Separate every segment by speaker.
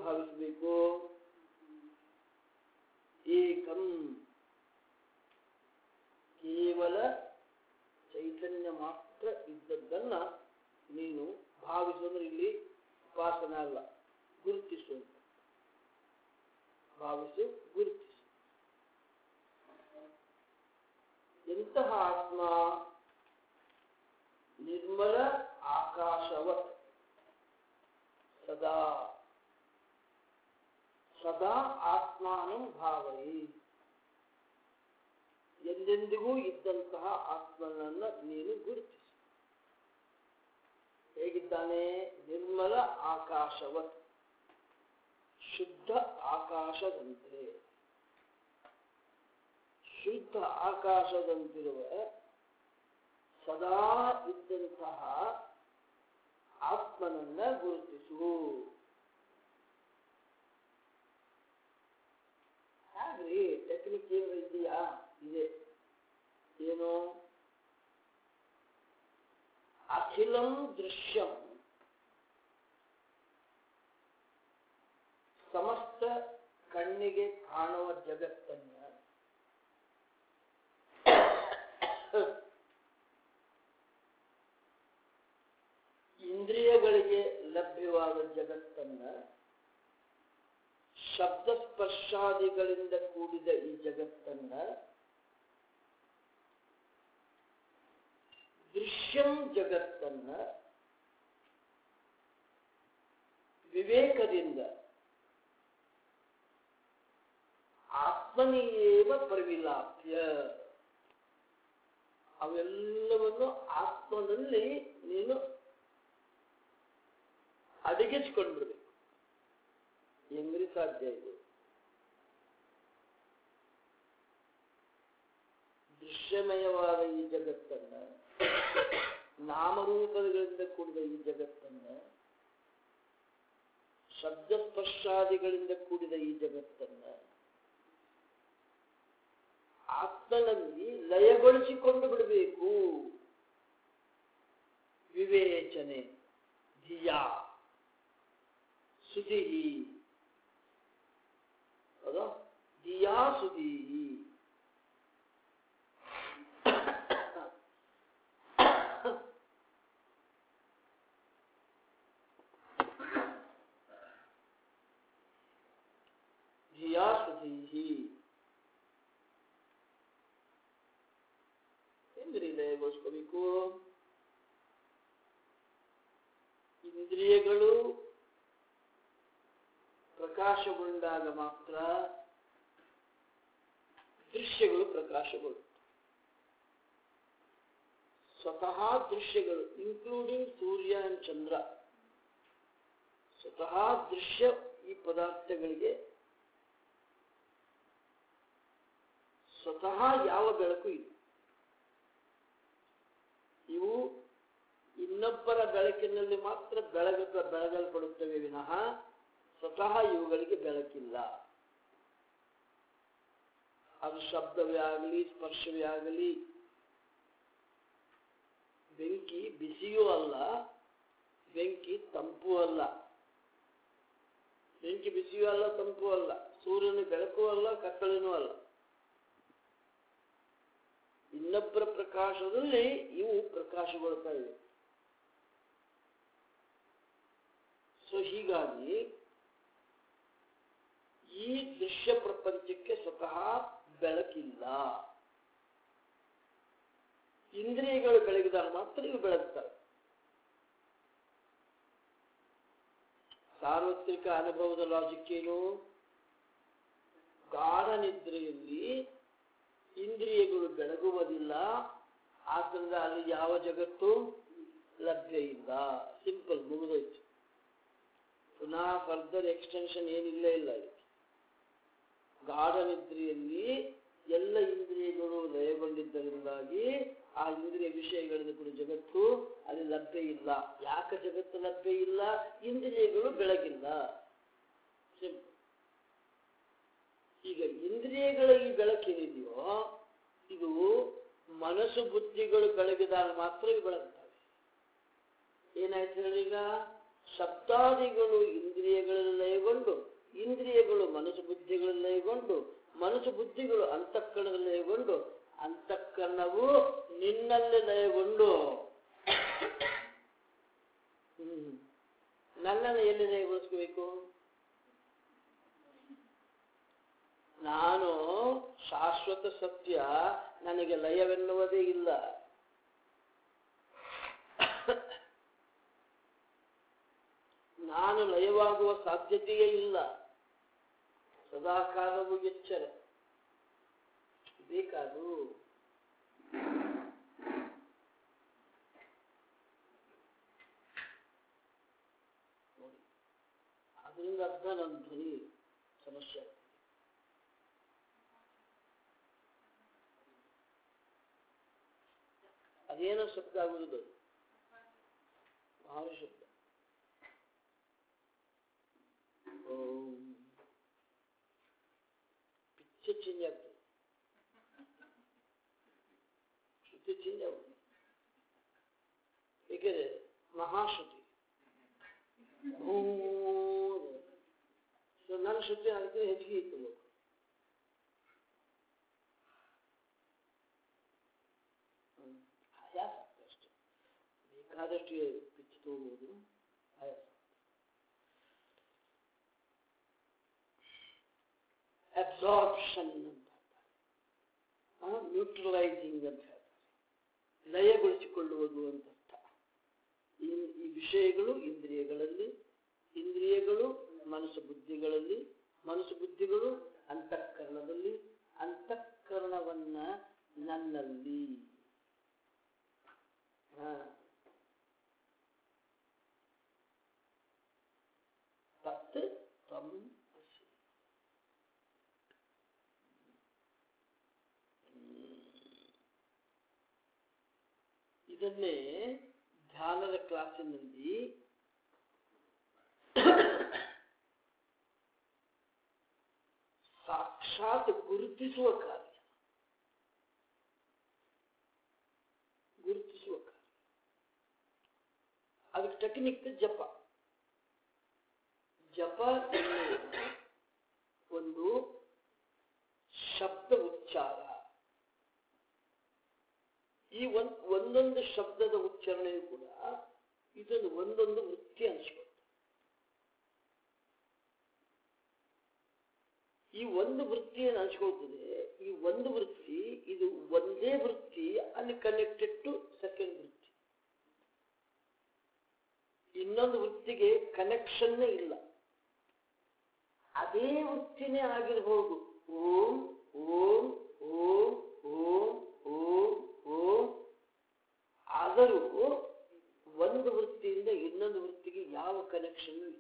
Speaker 1: ಭಾವಿಸಬೇಕು ಏಕಂ ಕೇವಲ ಚೈತನ್ಯ ಮಾತ್ರ ಇದ್ದದ್ದನ್ನ ನೀನು ಭಾವಿಸೋದ್ರೆ ಇಲ್ಲಿ ಉಪಾಸನ ಅಲ್ಲ ಗುರುತಿಸು ಅಂತ. ಭಾವಿಸು ಗುರುತಿಸು ಎಂತಹ ಆತ್ಮ ನಿರ್ಮಲ ಆಕಾಶವತ್ ಸದಾ ಸದಾ ಆತ್ಮಾನಂ ಭಾವಯಿ ಎಂದೆಂದಿಗೂ ಇದ್ದಂತಹ ಆತ್ಮನನ್ನ ನೀನು ಗುರುತಿಸು ಹೇಗಿದ್ದಾನೆ ನಿರ್ಮಲ ಆಕಾಶವತ್ ಶುದ್ಧ ಆಕಾಶದಂತೆ ಶುದ್ಧ ಆಕಾಶದಂತಿರುವ ಸದಾ ಇದ್ದಂತಹ ಆತ್ಮನನ್ನ ಗುರುತಿಸು ಹಾಗ್ರಿ ಟೆಕ್ನಿಕ್ ಏನು ಇದೆಯಾ ಇದೆ ಏನು ಅಖಿಲಂ ದೃಶ್ಯಂ ಸಮಸ್ತ ಕಣ್ಣಿಗೆ ಕಾಣುವ ಜಗತ್ತನ್ನ ಇಂದ್ರಿಯಗಳಿಗೆ ಲಭ್ಯವಾದ ಜಗತ್ತನ್ನ ಶಬ್ದ ಸ್ಪರ್ಶಾದಿಗಳಿಂದ ಕೂಡಿದ ಈ ಜಗತ್ತನ್ನ ದೃಶ್ಯಂ ಜಗತ್ತನ್ನ ವಿವೇಕದಿಂದ ಆತ್ಮನಿಯೇವ ಪ್ರವಿಲಾಪ್ಯ ಅವೆಲ್ಲವನ್ನು ಆತ್ಮನಲ್ಲಿ ನೀನು ಅಡಗಿಸಿಕೊಂಡ್ಬಿಡ್ಬೇಕು ಹೆಂಗ್ರಿ ಸಾಧ್ಯ ಇದು ದೃಶ್ಯಮಯವಾದ ಈ ಜಗತ್ತನ್ನ ನಾಮರೂಪಗಳಿಂದ ಕೂಡಿದ ಈ ಜಗತ್ತನ್ನ ಶಬ್ದ ಸ್ಪರ್ಶಾದಿಗಳಿಂದ ಕೂಡಿದ ಈ ಜಗತ್ತನ್ನ ಆತ್ಮನಲ್ಲಿ ಲಯಗೊಳಿಸಿಕೊಂಡು ಬಿಡಬೇಕು ವಿವೇಚನೆ ಧಿಯಾ ಸುದಿಹಿ ಹೌದಾ ಧಿಯಾ ಸುದಿಹಿ ಧಿಯಾ ಸುದಿಹಿ ಹೆಂಗ್ರಿ ಲಯಗೊಳಿಸ್ಕೋಬೇಕು ಇಂದ್ರಿಯಗಳು ಪ್ರಕಾಶಗೊಂಡಾಗ ಮಾತ್ರ ದೃಶ್ಯಗಳು ಪ್ರಕಾಶಗಳು ಸ್ವತಃ ದೃಶ್ಯಗಳು ಇನ್ಕ್ಲೂಡಿಂಗ್ ಸೂರ್ಯ ಅಂಡ್ ಚಂದ್ರ ಸ್ವತಃ ದೃಶ್ಯ ಈ ಪದಾರ್ಥಗಳಿಗೆ ಸ್ವತಃ ಯಾವ ಬೆಳಕು ಇಲ್ಲ ಇವು ಇನ್ನೊಬ್ಬರ ಬೆಳಕಿನಲ್ಲಿ ಮಾತ್ರ ಬೆಳಗ ಬೆಳಗಲ್ಪಡುತ್ತವೆ ವಿನಃ ಸ್ವತಃ ಇವುಗಳಿಗೆ ಬೆಳಕಿಲ್ಲ ಅದು ಶಬ್ದವೇ ಆಗಲಿ ಸ್ಪರ್ಶವೇ ಆಗಲಿ ಬೆಂಕಿ ಬಿಸಿಯೂ ಅಲ್ಲ ಬೆಂಕಿ ತಂಪು ಅಲ್ಲ ಬೆಂಕಿ ಬಿಸಿಯೂ ಅಲ್ಲ ತಂಪು ಅಲ್ಲ ಸೂರ್ಯನ ಬೆಳಕು ಅಲ್ಲ ಕತ್ತಲೆನೂ ಅಲ್ಲ ಇನ್ನೊಬ್ಬರ ಪ್ರಕಾಶದಲ್ಲಿ ಇವು ಪ್ರಕಾಶಗೊಳ್ತಾ ಇವೆ ಸೊ ಹೀಗಾಗಿ ಈ ದೃಶ್ಯ ಪ್ರಪಂಚಕ್ಕೆ ಸ್ವತಃ ಬೆಳಕಿಲ್ಲ ಇಂದ್ರಿಯಗಳು ಬೆಳಗಿದಾಗ ಮಾತ್ರ ಇವು ಬೆಳಗ್ತವೆ ಸಾರ್ವತ್ರಿಕ ಅನುಭವದ ಲಾಜಿಕ್ ಏನು ಗಾಢ ನಿದ್ರೆಯಲ್ಲಿ ಇಂದ್ರಿಯಗಳು ಬೆಳಗುವುದಿಲ್ಲ ಆದ್ದರಿಂದ ಅಲ್ಲಿ ಯಾವ ಜಗತ್ತು ಲಭ್ಯ ಇಲ್ಲ ಸಿಂಪಲ್ ಮುಗಿದೋಯ್ತು ಪುನಃ ಫರ್ದರ್ ಎಕ್ಸ್ಟೆನ್ಷನ್ ಏನಿಲ್ಲ ಇಲ್ಲ ಇದಕ್ಕೆ ಗಾಢ ನಿದ್ರೆಯಲ್ಲಿ ಎಲ್ಲ ಇಂದ್ರಿಯಗಳು ಲಯಗೊಂಡಿದ್ದರಿಂದಾಗಿ ಆ ಇಂದ್ರಿಯ ವಿಷಯಗಳಿಂದ ಕೂಡ ಜಗತ್ತು ಅಲ್ಲಿ ಲಭ್ಯ ಇಲ್ಲ ಯಾಕೆ ಜಗತ್ತು ಲಭ್ಯ ಇಲ್ಲ ಇಂದ್ರಿಯಗಳು ಬೆಳಗಿಲ್ಲ ಸಿಂಪಲ್ ಈಗ ಇಂದ್ರಿಯಗಳ ಈ ಬೆಳಕೇನಿದೆಯೋ ಇದು ಮನಸ್ಸು ಬುದ್ಧಿಗಳು ಬೆಳಗಿದಾಗ ಮಾತ್ರ ಇವು ಬೆಳಗ್ತವೆ ಏನಾಯ್ತು ಹೇಳಿ ಈಗ ಶಬ್ದಾದಿಗಳು ಇಂದ್ರಿಯಗಳಲ್ಲಿ ಲಯಗೊಂಡು ಇಂದ್ರಿಯಗಳು ಮನಸ್ಸು ಬುದ್ಧಿಗಳಲ್ಲಿ ಲಯಗೊಂಡು ಮನಸ್ಸು ಬುದ್ಧಿಗಳು ಅಂತಃಕರಣದಲ್ಲಿ ಲಯಗೊಂಡು ಅಂತಃಕರಣವು ನಿನ್ನಲ್ಲಿ ಲಯಗೊಂಡು ಹ್ಮ್. ನನ್ನನ್ನು ಎಲ್ಲಿ ಲಯಗೊಳಿಸ್ಕೋಬೇಕು ನಾನು ಶಾಶ್ವತ ಸತ್ಯ ನನಗೆ ಲಯವೆನ್ನುವುದೇ ಇಲ್ಲ ನಾನು ಲಯವಾಗುವ ಸಾಧ್ಯತೆಯೇ ಇಲ್ಲ ಸದಾಕಾಲವೂ ಎಚ್ಚರ ಬೇಕಾದು ನೋಡಿ ಅದರಿಂದ ಅರ್ಥ ನನ್ನ ಧ್ವನಿ ಸಮಸ್ಯೆ ಆಗ್ತದೆ ಅದೇನೋ ಶಬ್ದ ಆಗುವುದು ಭಾರಿ ಶಬ್ದ ಓಂ. ಪಿಚ್ಚ ಚೇಂಜ್ ಆಗ್ತದೆ ಶ್ರುತಿ ಚೇಂಜ್ ಆಗುದು ಏಕೆಂದ್ರೆ ಮಹಾಶ್ರುತಿ ಹೂ ಸೊ ನನ್ನ ಶ್ರುತಿ ಅದಕ್ಕೆ ಹೆಚ್ಚಿಗೆ ಇತ್ತು ಹ್ಮ್. ಆಯಾಸ ಆಗ್ತದೆ ಅಷ್ಟೇ ಬೇಕಾದಷ್ಟು ಪಿಚ್ ತಗೋಬಹುದು ಆಯಾಸ ಅಬ್ಸಾರ್ಪ್ಷನ್ ಅಂತ ನ್ಯೂಟ್ರಲೈಸಿಂಗ್ ಅಂತ ಹೇಳ್ತಾರೆ ಲಯಗೊಳಿಸಿಕೊಳ್ಳುವುದು ಅಂತ ಅರ್ಥ ಈ ಈ ವಿಷಯಗಳು ಇಂದ್ರಿಯಗಳಲ್ಲಿ ಇಂದ್ರಿಯಗಳು ಮನಸ್ಸು ಬುದ್ಧಿಗಳಲ್ಲಿ ಮನಸ್ಸು ಬುದ್ಧಿಗಳು ಅಂತಃಕರಣದಲ್ಲಿ ಅಂತಃಕರಣವನ್ನ ನನ್ನಲ್ಲಿ ಹಾ. ತತ್ ತ್ವಂ ಅಸಿ. ಇದನ್ನೇ ಧ್ಯಾನದ ಕ್ಲಾಸಿನಲ್ಲಿ ಸಾಕ್ಷಾತ್ ಗುರುತಿಸುವ ಕಾರ್ಯ ಗುರುತಿಸುವ ಕಾರ್ಯ ಅದಕ್ಕೆ ಟೆಕ್ನಿಕ್ ಜಪ ಜಪ ಎನ್ನುವುದು ಒಂದು ಶಬ್ದ ಉಚ್ಚಾರ ಈ ಒಂದ್ ಒಂದೊಂದು ಶಬ್ದದ ಉಚ್ಚಾರಣೆಯು ಕೂಡ ಇದೊಂದು ಒಂದೊಂದು ವೃತ್ತಿ ಅನಿಸ್ಕೊಳ್ತದೆ ಈ ಒಂದು ವೃತ್ತಿಯನ್ನು ಅನಿಸ್ಕೊಳ್ತದೆ ಈ ಒಂದು ವೃತ್ತಿ ಇದು ಒಂದೇ ವೃತ್ತಿ ಅಲ್ಲಿ ಕನೆಕ್ಟೆಡ್ ಟು ಸೆಕೆಂಡ್ ವೃತ್ತಿ ಇನ್ನೊಂದು ವೃತ್ತಿಗೆ ಕನೆಕ್ಷನ್ನೇ ಇಲ್ಲ ಅದೇ ವೃತ್ತಿನೇ ಆಗಿರಬಹುದು ಓಂ ಓಂ ಓಂ ಓಂ ಓಂ ಓಂ ಆದರೂ ಒಂದು ವೃತ್ತಿಯಿಂದ ಇನ್ನೊಂದು ವೃತ್ತಿಗೆ ಯಾವ ಕನೆಕ್ಷನ್ ಇಲ್ಲ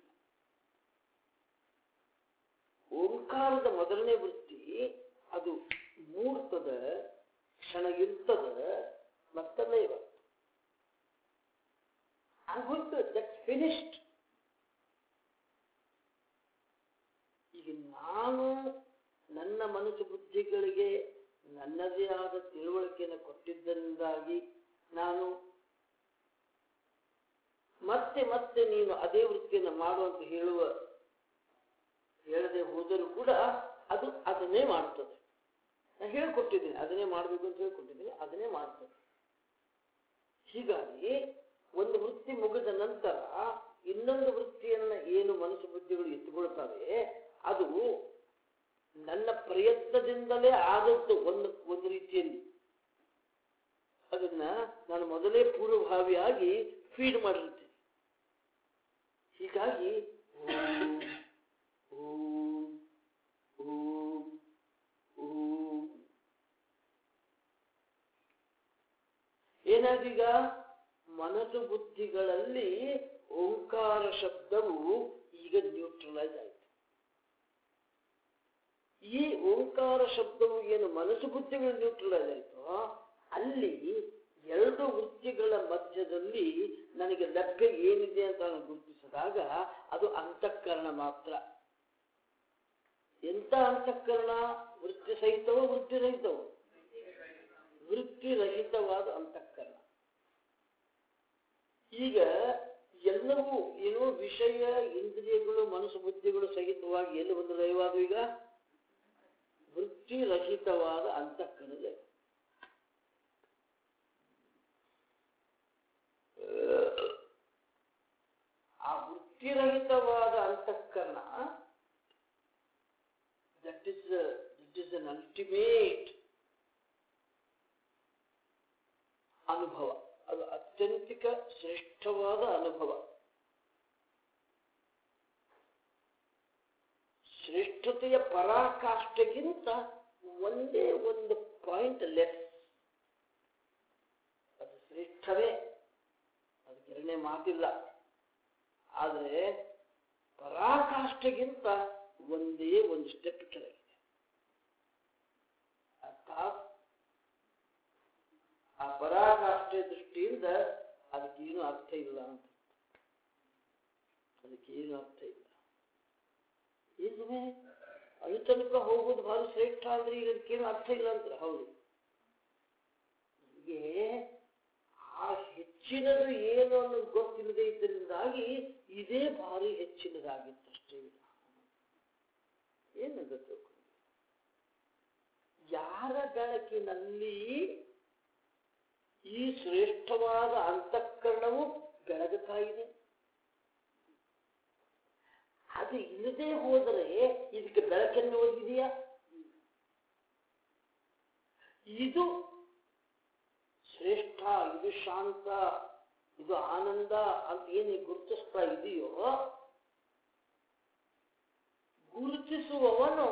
Speaker 1: ಓಂಕಾರದ ಮೊದಲನೇ ವೃತ್ತಿ ಅದು ಮೂರ್ತದ ಕ್ಷಣ ಇರ್ತದ ಮತ್ತಲ್ಲ ಇವ ಆಗೋಯ್ತು ದಟ್ ಫಿನಿಶ್ಡ್ ಈಗ ನಾನು ನನ್ನ ಮನಸ್ಸು ಬುದ್ಧಿಗಳಿಗೆ ನನ್ನದೇ ಆದ ತಿಳುವಳಿಕೆಯನ್ನು ಕೊಟ್ಟಿದ್ದರಿಂದಾಗಿ ನಾನು ಮತ್ತೆ ಮತ್ತೆ ನೀನು ಅದೇ ವೃತ್ತಿಯನ್ನು ಮಾಡು ಅಂತ ಹೇಳುವ ಹೇಳದೆ ಹೋದರೂ ಕೂಡ ಅದು ಅದನ್ನೇ ಮಾಡ್ತದೆ ನಾನು ಹೇಳ್ಕೊಟ್ಟಿದ್ದೀನಿ ಅದನ್ನೇ ಮಾಡಬೇಕು ಅಂತ ಹೇಳ್ಕೊಟ್ಟಿದ್ದೀನಿ ಅದನ್ನೇ ಮಾಡ್ತದೆ ಹೀಗಾಗಿ ಒಂದು ವೃತ್ತಿ ಮುಗಿದ ನಂತರ ಇನ್ನೊಂದು ವೃತ್ತಿಯನ್ನ ಏನು ಮನಸ್ಸು ಬುದ್ಧಿಗಳು ಎತ್ತುಕೊಳ್ತವೆ ಅದು ನನ್ನ ಪ್ರಯತ್ನದಿಂದಲೇ ಆದದ್ದು ಒಂದು ಒಂದು ರೀತಿಯಲ್ಲಿ ಅದನ್ನ ನಾನು ಮೊದಲೇ ಪೂರ್ವಭಾವಿಯಾಗಿ ಫೀಡ್ ಮಾಡಿರ್ತೀನಿ ಹೀಗಾಗಿ ಓಂ ಓಂ ಓಂ ಓಂ ಏನಾದೀಗ ಮನಸ್ಸು ಬುದ್ಧಿಗಳಲ್ಲಿ ಓಂಕಾರ ಶಬ್ದವು ಈಗ ನ್ಯೂಟ್ರಲೈಸ್ ಆಯಿತು ಈ ಓಂಕಾರ ಶಬ್ದವು ಏನು ಮನಸ್ಸು ಬುದ್ಧಿಗಳು ನ್ಯೂಟ್ರಲೈಸ್ ಆಯಿತೋ ಅಲ್ಲಿ ಎರಡು ವೃತ್ತಿಗಳ ಮಧ್ಯದಲ್ಲಿ ನನಗೆ ಲಭ್ಯ ಏನಿದೆ ಅಂತ ನಾನು ಗುರುತಿಸಿದಾಗ ಅದು ಅಂತಃಕರಣ ಮಾತ್ರ ಎಂತ ಅಂತಃಕರಣ ವೃತ್ತಿ ಸಹಿತವೋ ವೃತ್ತಿ ರಹಿತವೋ ವೃತ್ತಿರಹಿತವಾದ ಅಂತಃಕರಣ ಈಗ ಎಲ್ಲವೂ ಏನೋ ವಿಷಯ ಇಂದ್ರಿಯಗಳು ಮನಸ್ಸು ಬುದ್ಧಿಗಳು ಸಹಿತವಾಗಿ ಎಲ್ಲಿ ಬಂದು ಲಯವಾದ ಈಗ ವೃತ್ತಿರಹಿತವಾದ ಅಂತಃಕರಣದಲ್ಲಿ ಆ ವೃತ್ತಿರಹಿತವಾದ ಅಂತಃಕರಣ that is that is an ultimate ಅನುಭವ ಅದು ಅತ್ಯಂತಿಕ ಶ್ರೇಷ್ಠವಾದ ಅನುಭವ ಶ್ರೇಷ್ಠತೆಯ ಪರಾಕಾಷ್ಠೆಗಿಂತ ಒಂದೇ ಒಂದು ಪಾಯಿಂಟ್ ಲೆಸ್ ಅದು ಶ್ರೇಷ್ಠವೇ ಅದಕ್ಕೆ ಎರಡನೇ ಮಾತಿಲ್ಲ ಆದರೆ ಪರಾಕಾಷ್ಠೆಗಿಂತ ಒಂದೇ ಒಂದು ಸ್ಟೆಪ್ ಕೆಳಗಿದೆ ಅರ್ಥಾತ್ ಆ ಪರಾಕಾಷ್ಠೆ ದೃಷ್ಟಿಯಿಂದ ಅದಕ್ಕೇನು ಅರ್ಥ ಇಲ್ಲ ಅಂತ ಅದಕ್ಕೇನು ಅರ್ಥ ಇಲ್ಲ ಇದುವೇ ಅಲ್ಲಿ ತನಕ ಹೋಗೋದು ಭಾರಿ ಶ್ರೇಷ್ಠ ಅಂದ್ರೆ ಈಗ ಅದಕ್ಕೇನು ಅರ್ಥ ಇಲ್ಲ ಅಂತ ಹೌದು ಹೀಗೆ ಆ ಹೆಚ್ಚಿನದು ಏನು ಅನ್ನೋದು ಗೊತ್ತಿಲ್ಲದೆ ಇದ್ದರಿಂದಾಗಿ ಇದೇ ಭಾರಿ ಹೆಚ್ಚಿನದಾಗಿತ್ತಷ್ಟೇ ಏನಂತ ತಿಳ್ಕೊಂಡು ಯಾರ ಬೆಳಕಿನಲ್ಲಿ ಈ ಶ್ರೇಷ್ಠವಾದ ಅಂತಃಕರಣವು ಬೆಳಗುತ್ತಾ ಇದೆ ಅದು ಇಲ್ಲದೆ ಹೋದರೆ ಇದಕ್ಕೆ ಬೆಳಕನ್ನು ಓದಿದೆಯಾ ಇದು ಶ್ರೇಷ್ಠ ಇದು ಶಾಂತ ಇದು ಆನಂದ ಅಂತ ಏನು ಗುರುತಿಸ್ತಾ ಇದೆಯೋ ಗುರುತಿಸುವವನು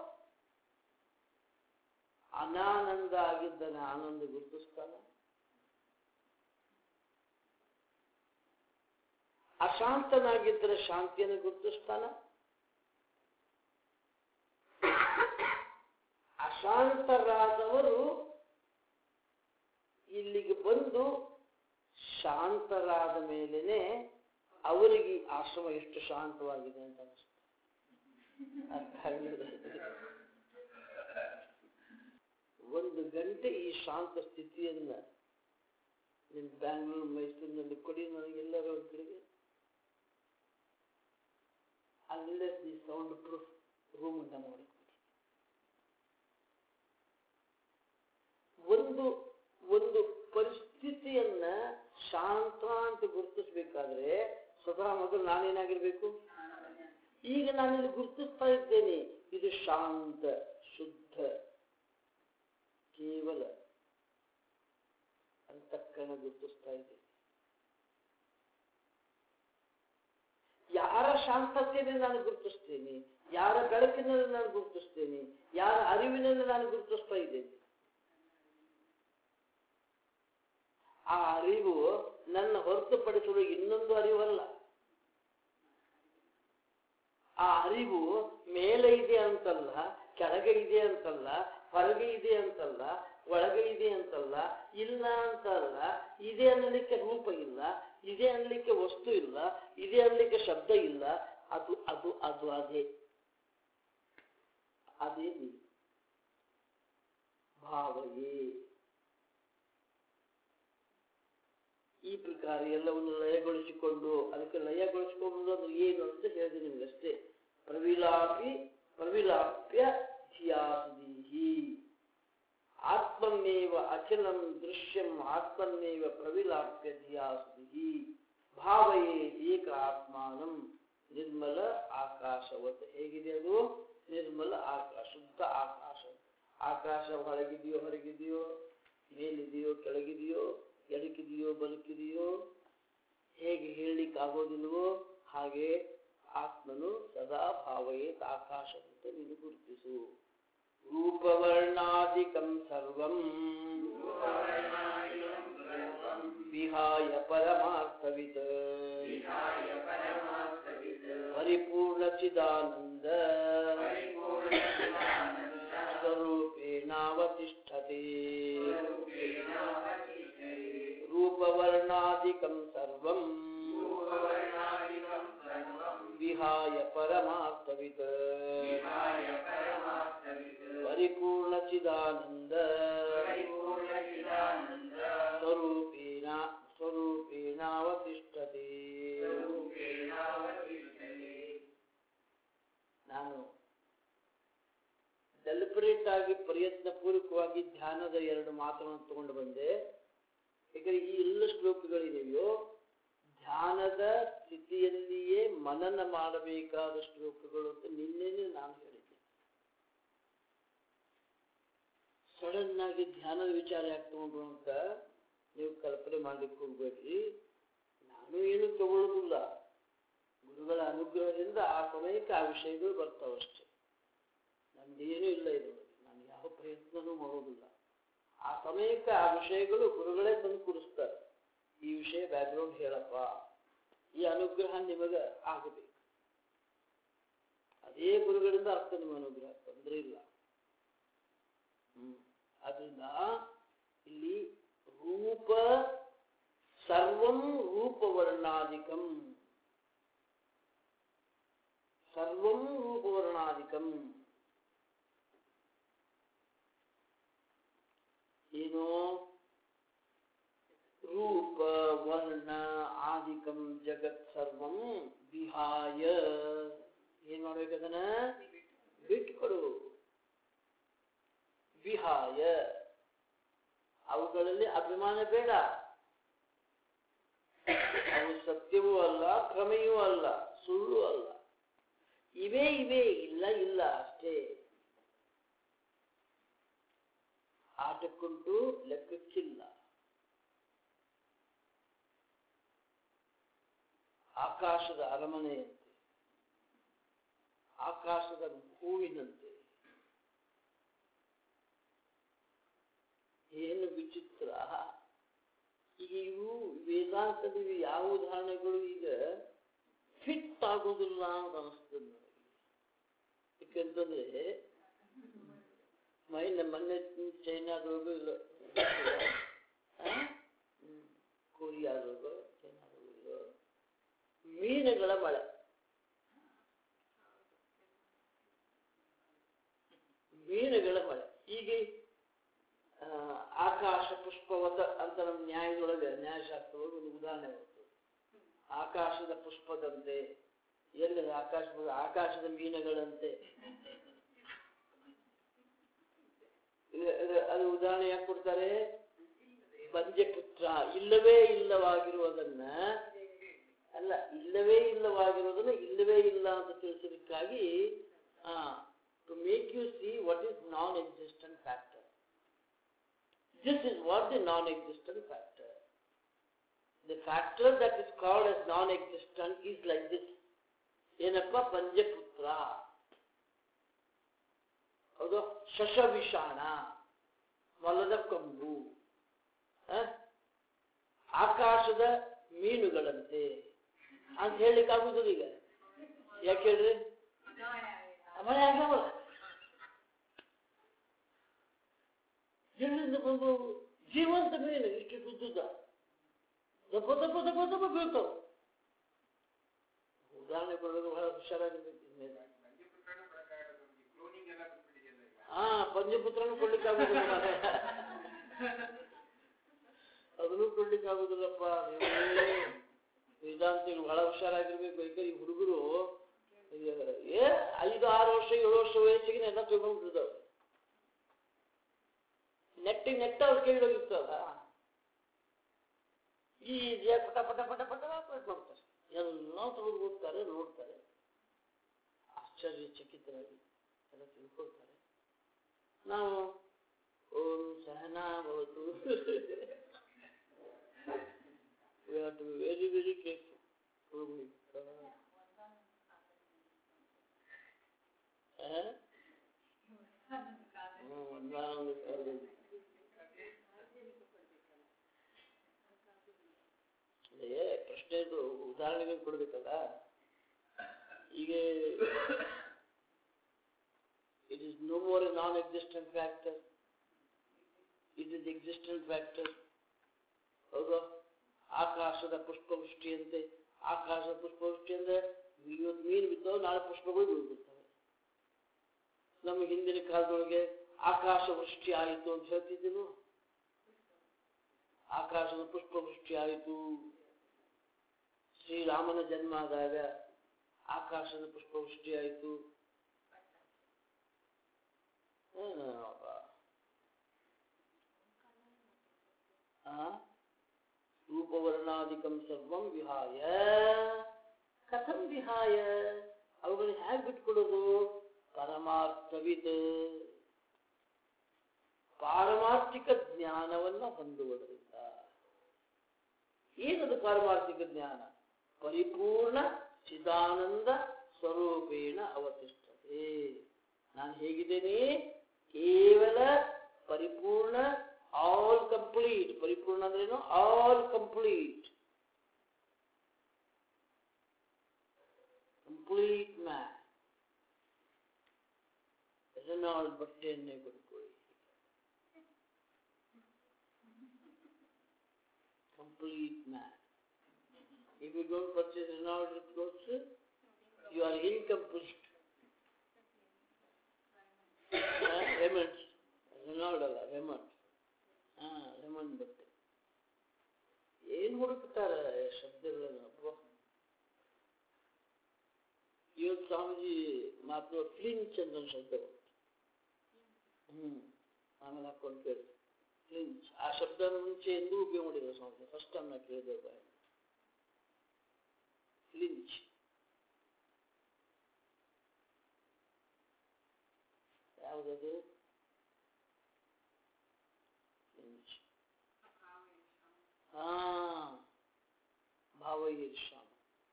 Speaker 1: ಅನಾನಂದ ಆಗಿದ್ದಾನೆ ಆನಂದ ಗುರುತಿಸ್ತಾನೆ ಅಶಾಂತನಾಗಿದ್ದರೆ ಶಾಂತಿಯನ್ನು ಗುರುತಿಸ್ತಾನ ಅಶಾಂತರಾದವರು ಇಲ್ಲಿಗೆ ಬಂದು ಶಾಂತರಾದ ಮೇಲೇನೆ ಅವರಿಗೆ ಈ ಆಶ್ರಮ ಎಷ್ಟು ಶಾಂತವಾಗಿದೆ ಅಂತ ಅನಿಸ್ತದೆ ಅರ್ಥ ಆಗ್ಲಿಲ್ಲ. ಒಂದು ಗಂಟೆ ಈ ಶಾಂತ ಸ್ಥಿತಿಯನ್ನ ನಿಮ್ ಬ್ಯಾಂಗ್ಳೂರು ಮೈಸೂರಿನಲ್ಲಿ ಕೊಡಿ ನನಗೆಲ್ಲರೂ ಒಂದು ಕಡೆಗೆ ಅಲ್ಲೇ ದಿ ಸೌಂಡ್ ಪ್ರೂಫ್ ರೂಮ್ ಅಂತ ಮಾಡಿ ಒಂದು ಒಂದು ಪರಿಸ್ಥಿತಿಯನ್ನ ಶಾಂತ ಅಂತ ಗುರುತಿಸ್ಬೇಕಾದ್ರೆ ಸ್ವತಃ ಮೊದಲು ನಾನೇನಾಗಿರ್ಬೇಕು ಈಗ ನಾನಿಲ್ಲಿ ಗುರುತಿಸ್ತಾ ಇದ್ದೇನೆ ಇದು ಶಾಂತ ಶುದ್ಧ ಕೇವಲ ಅಂತಃಕರಣ ಗುರುತಿಸ್ತಾ ಇದ್ದೇನೆ ಯಾರ ಶಾಂತತೆಯನ್ನು ನಾನು ಗುರುತಿಸ್ತೇನೆ ಯಾರ ಬೆಳಕಿನಲ್ಲಿ ನಾನು ಗುರುತಿಸ್ತೇನೆ ಯಾರ ಅರಿವಿನಲ್ಲಿ ನಾನು ಗುರುತಿಸ್ತಾ ಇದ್ದೇನೆ ಆ ಅರಿವು ನನ್ನ ಹೊರತುಪಡಿಸಲು ಇನ್ನೊಂದು ಅರಿವಲ್ಲ ಆ ಅರಿವು ಮೇಲೆ ಇದೆ ಅಂತಲ್ಲ ಕೆಳಗೆ ಇದೆ ಅಂತಲ್ಲ ಹೊರಗೆ ಇದೆ ಅಂತಲ್ಲ ಒಳಗೆ ಇದೆ ಅಂತಲ್ಲ ಇಲ್ಲ ಅಂತಲ್ಲ ಇದೆ ಅನ್ನಲಿಕ್ಕೆ ರೂಪ ಇಲ್ಲ ಇದೆ ಅನ್ನಲಿಕ್ಕೆ ವಸ್ತು ಇಲ್ಲ ಇದೆ ಅನ್ನಲಿಕ್ಕೆ ಶಬ್ದ ಇಲ್ಲ ಅದು ಅದು ಅದು ಅದೇ ಅದೇ ನೀನು ಭಾವಯೇ ಈ ಪ್ರಕಾರ ಎಲ್ಲವನ್ನು ಲಯಗೊಳಿಸಿಕೊಂಡು ಅದಕ್ಕೆ ಲಯಗೊಳಿಸಿಕೊಂಡು ಅದು ಏನು ಅಂತ ಹೇಳಿದೆ ನಿಮ್ಗಷ್ಟೇ ಪ್ರವಿಲಾಪಿ ಪ್ರವಿಲಾಪ್ಯ ಧಿಯಾಸುದೀಹಿ ಆತ್ಮನ್ನೇವ ಅಖಿಲಂ ದೃಶ್ಯಂ ಆತ್ಮನ್ನೇವ ಪ್ರವಿಲಾಪ್ಯ ಧಿಯಾಸುದೀಹಿ ಭಾವಯೇ ಏಕ ಆತ್ಮಾನಂ ನಿರ್ಮಲ ಆಕಾಶವತ್ ಹೇಗಿದೆ ಅದು ನಿರ್ಮಲ ಆಕಾಶ ಶುದ್ಧ ಆಕಾಶ ಆಕಾಶ ಒಳಗಿದೆಯೋ ಹೊರಗಿದೆಯೋ ಮೇಲಿದೆಯೋ ಕೆಳಗಿದೆಯೋ ಎಡಕಿದೆಯೋ ಬಲಕಿದೆಯೋ ಹೇಗೆ ಹೇಳಲಿಕ್ಕೆ ಆಗೋದಿಲ್ವೋ ಹಾಗೆ ಆತ್ಮನು ಸದಾ ಭಾವಯೇ ಆಕಾಶವಂತೆ ನೀನು ಗುರುತಿಸು ರೂಪವರ್ಣಾದಿಕಂ ಸರ್ವಂ ವಿಹಾಯ ಪರಮಾರ್ಥವಿತ್ ಪರಿಪೂರ್ಣ ಚಿದಾನಂದ ಸ್ವರೂಪೇಣಾವತಿಷ್ಠತೆ ರೂಪವರ್ಣಾದಿಕಂ ಸರ್ವಂ ವಿಹಾಯ ಪರಮಾರ್ಥವಿತ್ ಪರಿಪೂರ್ಣ ಚಿದಾನಂದ ಸ್ವರೂಪೇಣ ಸ್ವರೂಪೇಣಾವತಿಷ್ಠತೆ ಧ್ಯಾನದ ಎರಡು ಮಾತುಗಳನ್ನು ತಗೊಂಡು ಬಂದೆ ಯಾಕಂದ್ರೆ ಈ ಎಲ್ಲ ಶ್ಲೋಕಗಳಿದೆಯೋ ಧ್ಯಾನದ ಸ್ಥಿತಿಯಲ್ಲಿಯೇ ಮನನ ಮಾಡಬೇಕಾದ ಶ್ಲೋಕಗಳು ಅಂತ ನಿನ್ನೆನೆ ನಾನು ಹೇಳಿದ್ದೆ ಸಡನ್ ಆಗಿ ಧ್ಯಾನದ ವಿಚಾರ ಯಾಕೆ ತಗೊಂಡ್ರು ಅಂತ ನೀವು ಕಲ್ಪನೆ ಮಾಡ್ಲಿಕ್ಕೆ ಹೋಗ್ಬೇಡ್ರಿ ನಾನು ಏನು ತಗೊಳ್ಳೋದಿಲ್ಲ ಗುರುಗಳ ಅನುಗ್ರಹದಿಂದ ಆ ಸಮಯಕ್ಕೆ ಆ ವಿಷಯಗಳು ಬರ್ತಾವಷ್ಟೇ ನಮ್ದೇನೂ ಇಲ್ಲ ಇದು ನಾನು ಯಾವ ಪ್ರಯತ್ನನೂ ಮಾಡೋದಿಲ್ಲ ಆ ಸಮಯಕ್ಕೆ ಆ ವಿಷಯಗಳು ಗುರುಗಳೇ ತಂದು ಕೂರಿಸ್ತಾರೆ ಈ ವಿಷಯ ಬ್ಯಾಕ್ಗ್ರೌಂಡ್ ಹೇಳಪ್ಪ ಈ ಅನುಗ್ರಹ ನಿಮಗೆ ಆಗಬೇಕು ಅದೇ ಗುರುಗಳಿಂದ ಅರ್ಥ ನಿಮ್ಮ ಅನುಗ್ರಹ ತೊಂದರೆ ಇಲ್ಲ ಹ್ಮ್ ಅದರಿಂದ ಇಲ್ಲಿ ರೂಪ ಸರ್ವಂ ರೂಪವರ್ಣಾಧಿಕಂ ಸರ್ವಂ ರೂಪವರ್ಣಾಧಿಕಂ ಏನು ರೂಪ ವರ್ಣ ಆದಿಕಂ ಜಗತ್ ಸರ್ವಂ ವಿಹಾಯ ಏನ್ ಮಾಡ್ಬೇಕು ಅದನ್ನ ಬಿಟ್ಕೊಡು ವಿಹಾಯ ಅವುಗಳಲ್ಲಿ ಅಭಿಮಾನ ಬೇಡ ಅವು ಸತ್ಯವೂ ಅಲ್ಲ ಕ್ರಮೆಯೂ ಅಲ್ಲ ಸುಳ್ಳು ಅಲ್ಲ ಇವೇ ಇವೆ ಇಲ್ಲ ಇಲ್ಲ ಅಷ್ಟೇ ಆಟಕ್ಕುಂಟು ಲೆಕ್ಕಕ್ಕಿಲ್ಲ ಆಕಾಶದ ಅರಮನೆಯಂತೆ ಆಕಾಶದ ಹೂವಿನಂತೆ ಏನು ವಿಚಿತ್ರ ಈಗ ಇವು ವೇದಾಂತದ ಇವು ಯಾವ ಉದಾಹರಣೆಗಳು ಈಗ ಫಿಟ್ ಆಗೋದಿಲ್ಲ ಅಂತ ಅನಿಸ್ತದೆ ನನಗೆ ಯಾಕಂತಂದ್ರೆ ಮೈನ ಮೊನ್ನೆ ಚೈನಾದೊಳಗು ಇಲ್ಲ ಆ? ಹ್ಮ್. ಕೊರಿಯಾದೊಳಗು ಚೈನಾದೊಳಗು ಮೀನುಗಳ ಮಳೆ ಮೀನುಗಳ ಮಳೆ ಹೀಗೆ ಆ, ಆಕಾಶ ಪುಷ್ಪವತ ಅಂತ ನಮ್ಮ ನ್ಯಾಯದೊಳಗೆ ನ್ಯಾಯಶಾಸ್ತ್ರದೊಳಗೆ ಒಂದು ಉದಾಹರಣೆ ಬರ್ತದೆ ಆಕಾಶದ ಪುಷ್ಪದಂತೆ ಎಲ್ಲಿ ಆಕಾಶ ಆಕಾಶದ ಮೀನುಗಳಂತೆ ಇದು- ಇದು- ಅದು ಉದಾಹರಣೆ ಯಾಕೆ ಕೊಡ್ತಾರೆ ಪಂಚಪುತ್ರ ಇಲ್ಲವೇ ಇಲ್ಲವಾಗಿರುವುದನ್ನ ಅಲ್ಲ ಇಲ್ಲವೇ ಇಲ್ಲವಾಗಿರುವುದನ್ನ ಇಲ್ಲವೇ ಇಲ್ಲ ಅಂತ ತಿಳಿಸಲಿಕ್ಕಾಗಿ to make you see what is non existent factor This is what the non-existent factor. The factor that is called as non-existent is like this. ಏನಪ್ಪ ಪಂಚಪುತ್ರ ಹೌದು ಶಶವಿಷಾಣ ಮೊಲದ ಕೊಂಬು ಆ? ಆಕಾಶದ ಮೀನುಗಳಂತೆ ಅಂತ ಹೇಳಲಿಕ್ಕೆ ಆಗುದಿಲ್ಲ ಈಗ ಯಾಕೆ ಹೇಳ್ರಿ ಮಳೆ ಆಗವಲ್ಲ ಎಲ್ಲಿಂದ ಬಂದು ಜೀವಂತ ಮೀನು ಇಷ್ಟು ಉದ್ದುದ್ದ ದಪ್ಪ ದಪ್ಪ ದಪ್ಪ ದಪ್ಪ ಬೀಳ್ತಾವ ಉದಾಹರಣೆ ಕೊಡೋದು ಬಹಳ ಹುಷಾರಾಗಿರ್ಬೇಕು ಇನ್ಮೇಲೆ ಹಾ ಪಂಚಪುತ್ರನು ಕೊಡ್ಲಿಕ್ಕೆ ಆಗುದಿಲ್ಲ ಮಾರ್ರೆ. ಅದನ್ನು ಕೊಡ್ಲಿಕ್ಕೆ ಆಗುದಿಲ್ಲಪ್ಪ ನೀವು ವೇದಾಂತಿಗಳು ಬಹಳ ಹುಷಾರಾಗಿರ್ಬೇಕು ಯಾಕಂದ್ರೆ ಈ ಹುಡುಗರು ಏ ಐದು ಆರು ವರ್ಷ ಏಳು ವರ್ಷ ವಯಸ್ಸಿಗೆ ಎಲ್ಲ ತಗೊಂಡ್ಬಿಟ್ಟಿದ್ದಾವೆ ನೆಟ್ಟಿ ನೆಟ್ಟ ಅವ್ರ ಕೇಳೋಗಿರ್ತಲ್ಲ ಈ ಪಟ ಪಟ ಪಟ ಪಟ ಪಟ ನೋಡ್ತಾರೆ ಎಲ್ಲ ತೆಗೆದು ಹೋಗ್ತಾರೆ ನೋಡ್ತಾರೆ ಆಶ್ಚರ್ಯಚಕಿತರಾಗಿ ಎಲ್ಲ ತಿಳ್ಕೊಳ್ತಾರೆ ನಾವು ಓಂ Sahana ಭವತು we have to be very very careful Oh my God. ಆ? ಹ್ಮ್, ಒಂದಾನೊಂದು ಕಾಲದಲ್ಲಿ ಅದೇ ಪ್ರಶ್ನೆ ಇದು ಉದಾಹರಣೆಗೆ ಕೊಡ್ಬೇಕಲ್ಲ ಈಗ it is no more a non existent factor it is existent factor ಹೌದು ಆಕಾಶದ ಪುಷ್ಪವೃಷ್ಟಿಯಂತೆ ಆಕಾಶದ ಪುಷ್ಪವೃಷ್ಟಿ ಅಂದ್ರೆ ಇವತ್ತು ಮೀನು ಬಿದ್ದಾವ ನಾಳೆ ಪುಷ್ಪಗಳು ಬೀಳ್ಬಿಡ್ತವೆ ನಮ್ಮ ಹಿಂದಿನ ಕಾಲದೊಳಗೆ ಆಕಾಶ ವೃಷ್ಟಿ ಆಯಿತು ಅಂತ ಹೇಳ್ತಿದ್ದೀನು ಆಕಾಶದ ಪುಷ್ಪವೃಷ್ಟಿ ಆಯಿತು ಶ್ರೀರಾಮನ ಜನ್ಮ ಆದಾಗ ಆಕಾಶದ ಪುಷ್ಪವೃಷ್ಟಿ ಆಯಿತು ಏನಪ್ಪ ರೂಪವರ್ಣಾದಿಕಂ ಸರ್ವಂ ವಿಹಾಯ ಕಥಂ ವಿಹಾಯ ಅವುಗಳನ್ನ ಹೇಗೆ ಬಿಟ್ಕೊಡೋದು ಪರಮಾರ್ಥವಿದ್ ಪಾರಮಾರ್ಥಿಕ ಜ್ಞಾನವನ್ನ ಹೊಂದುವುದರಿಂದ ಏನದು ಪಾರಮಾರ್ಥಿಕ ಜ್ಞಾನ ಪರಿಪೂರ್ಣ ಚಿದಾನಂದ ಸ್ವರೂಪೇಣ ಅವತಿಷ್ಠತೆ ನಾನು ಹೇಗಿದ್ದೇನೆ ಕೇವಲ ಪರಿಪೂರ್ಣ ಆಲ್ ಕಂಪ್ಲೀಟ್ ಪರಿಪೂರ್ಣ ಅಂದ್ರೇನು all complete complete man Reynold ಬಟ್ಟೆಯನ್ನೇ ಕೊಡ್ಕೊಳ್ಳಿ complete man. If you don't purchase Renault clothes, you are incomplete. Raymond Reynold ಅಲ್ಲ ರೆಮಂಡ್ ಹಾ ರೆಮಂಡ್ ಬಟ್ಟೆ ಏನ್ ಹುಡುಕ್ತಾರ ಶಬ್ದಗಳನ್ನ ಅಬ್ಬಾ. ಇವತ್ತು ಸ್ವಾಮೀಜಿ ಮಾತು ಫ್ಲಿಂಚ್ ಅಂತ ಒಂದು ಶಬ್ದ ಬಂತು ಹ್ಮ್ ಆಮೇಲೆ ಹಾಕೊಂಡು ಕೇಳಿ ಫ್ಲಿಂಚ್ ಆ ಶಬ್ದ ಮುಂಚೆ ಎಂದೂ ಉಪಯೋಗ ಮಾಡಿಲ್ಲ ಸ್ವಾಮಿ ಫಸ್ಟ್ ಟೈಮ್ ನಾ ಕೇಳಿದೆ ಬಾಯ್ ಫ್ಲಿಂಚ್ ಯಾವುದದು ಫ್ಲಿಂಚ್ ಹಾ ಭಾವ ಈರ್ಷಾಮ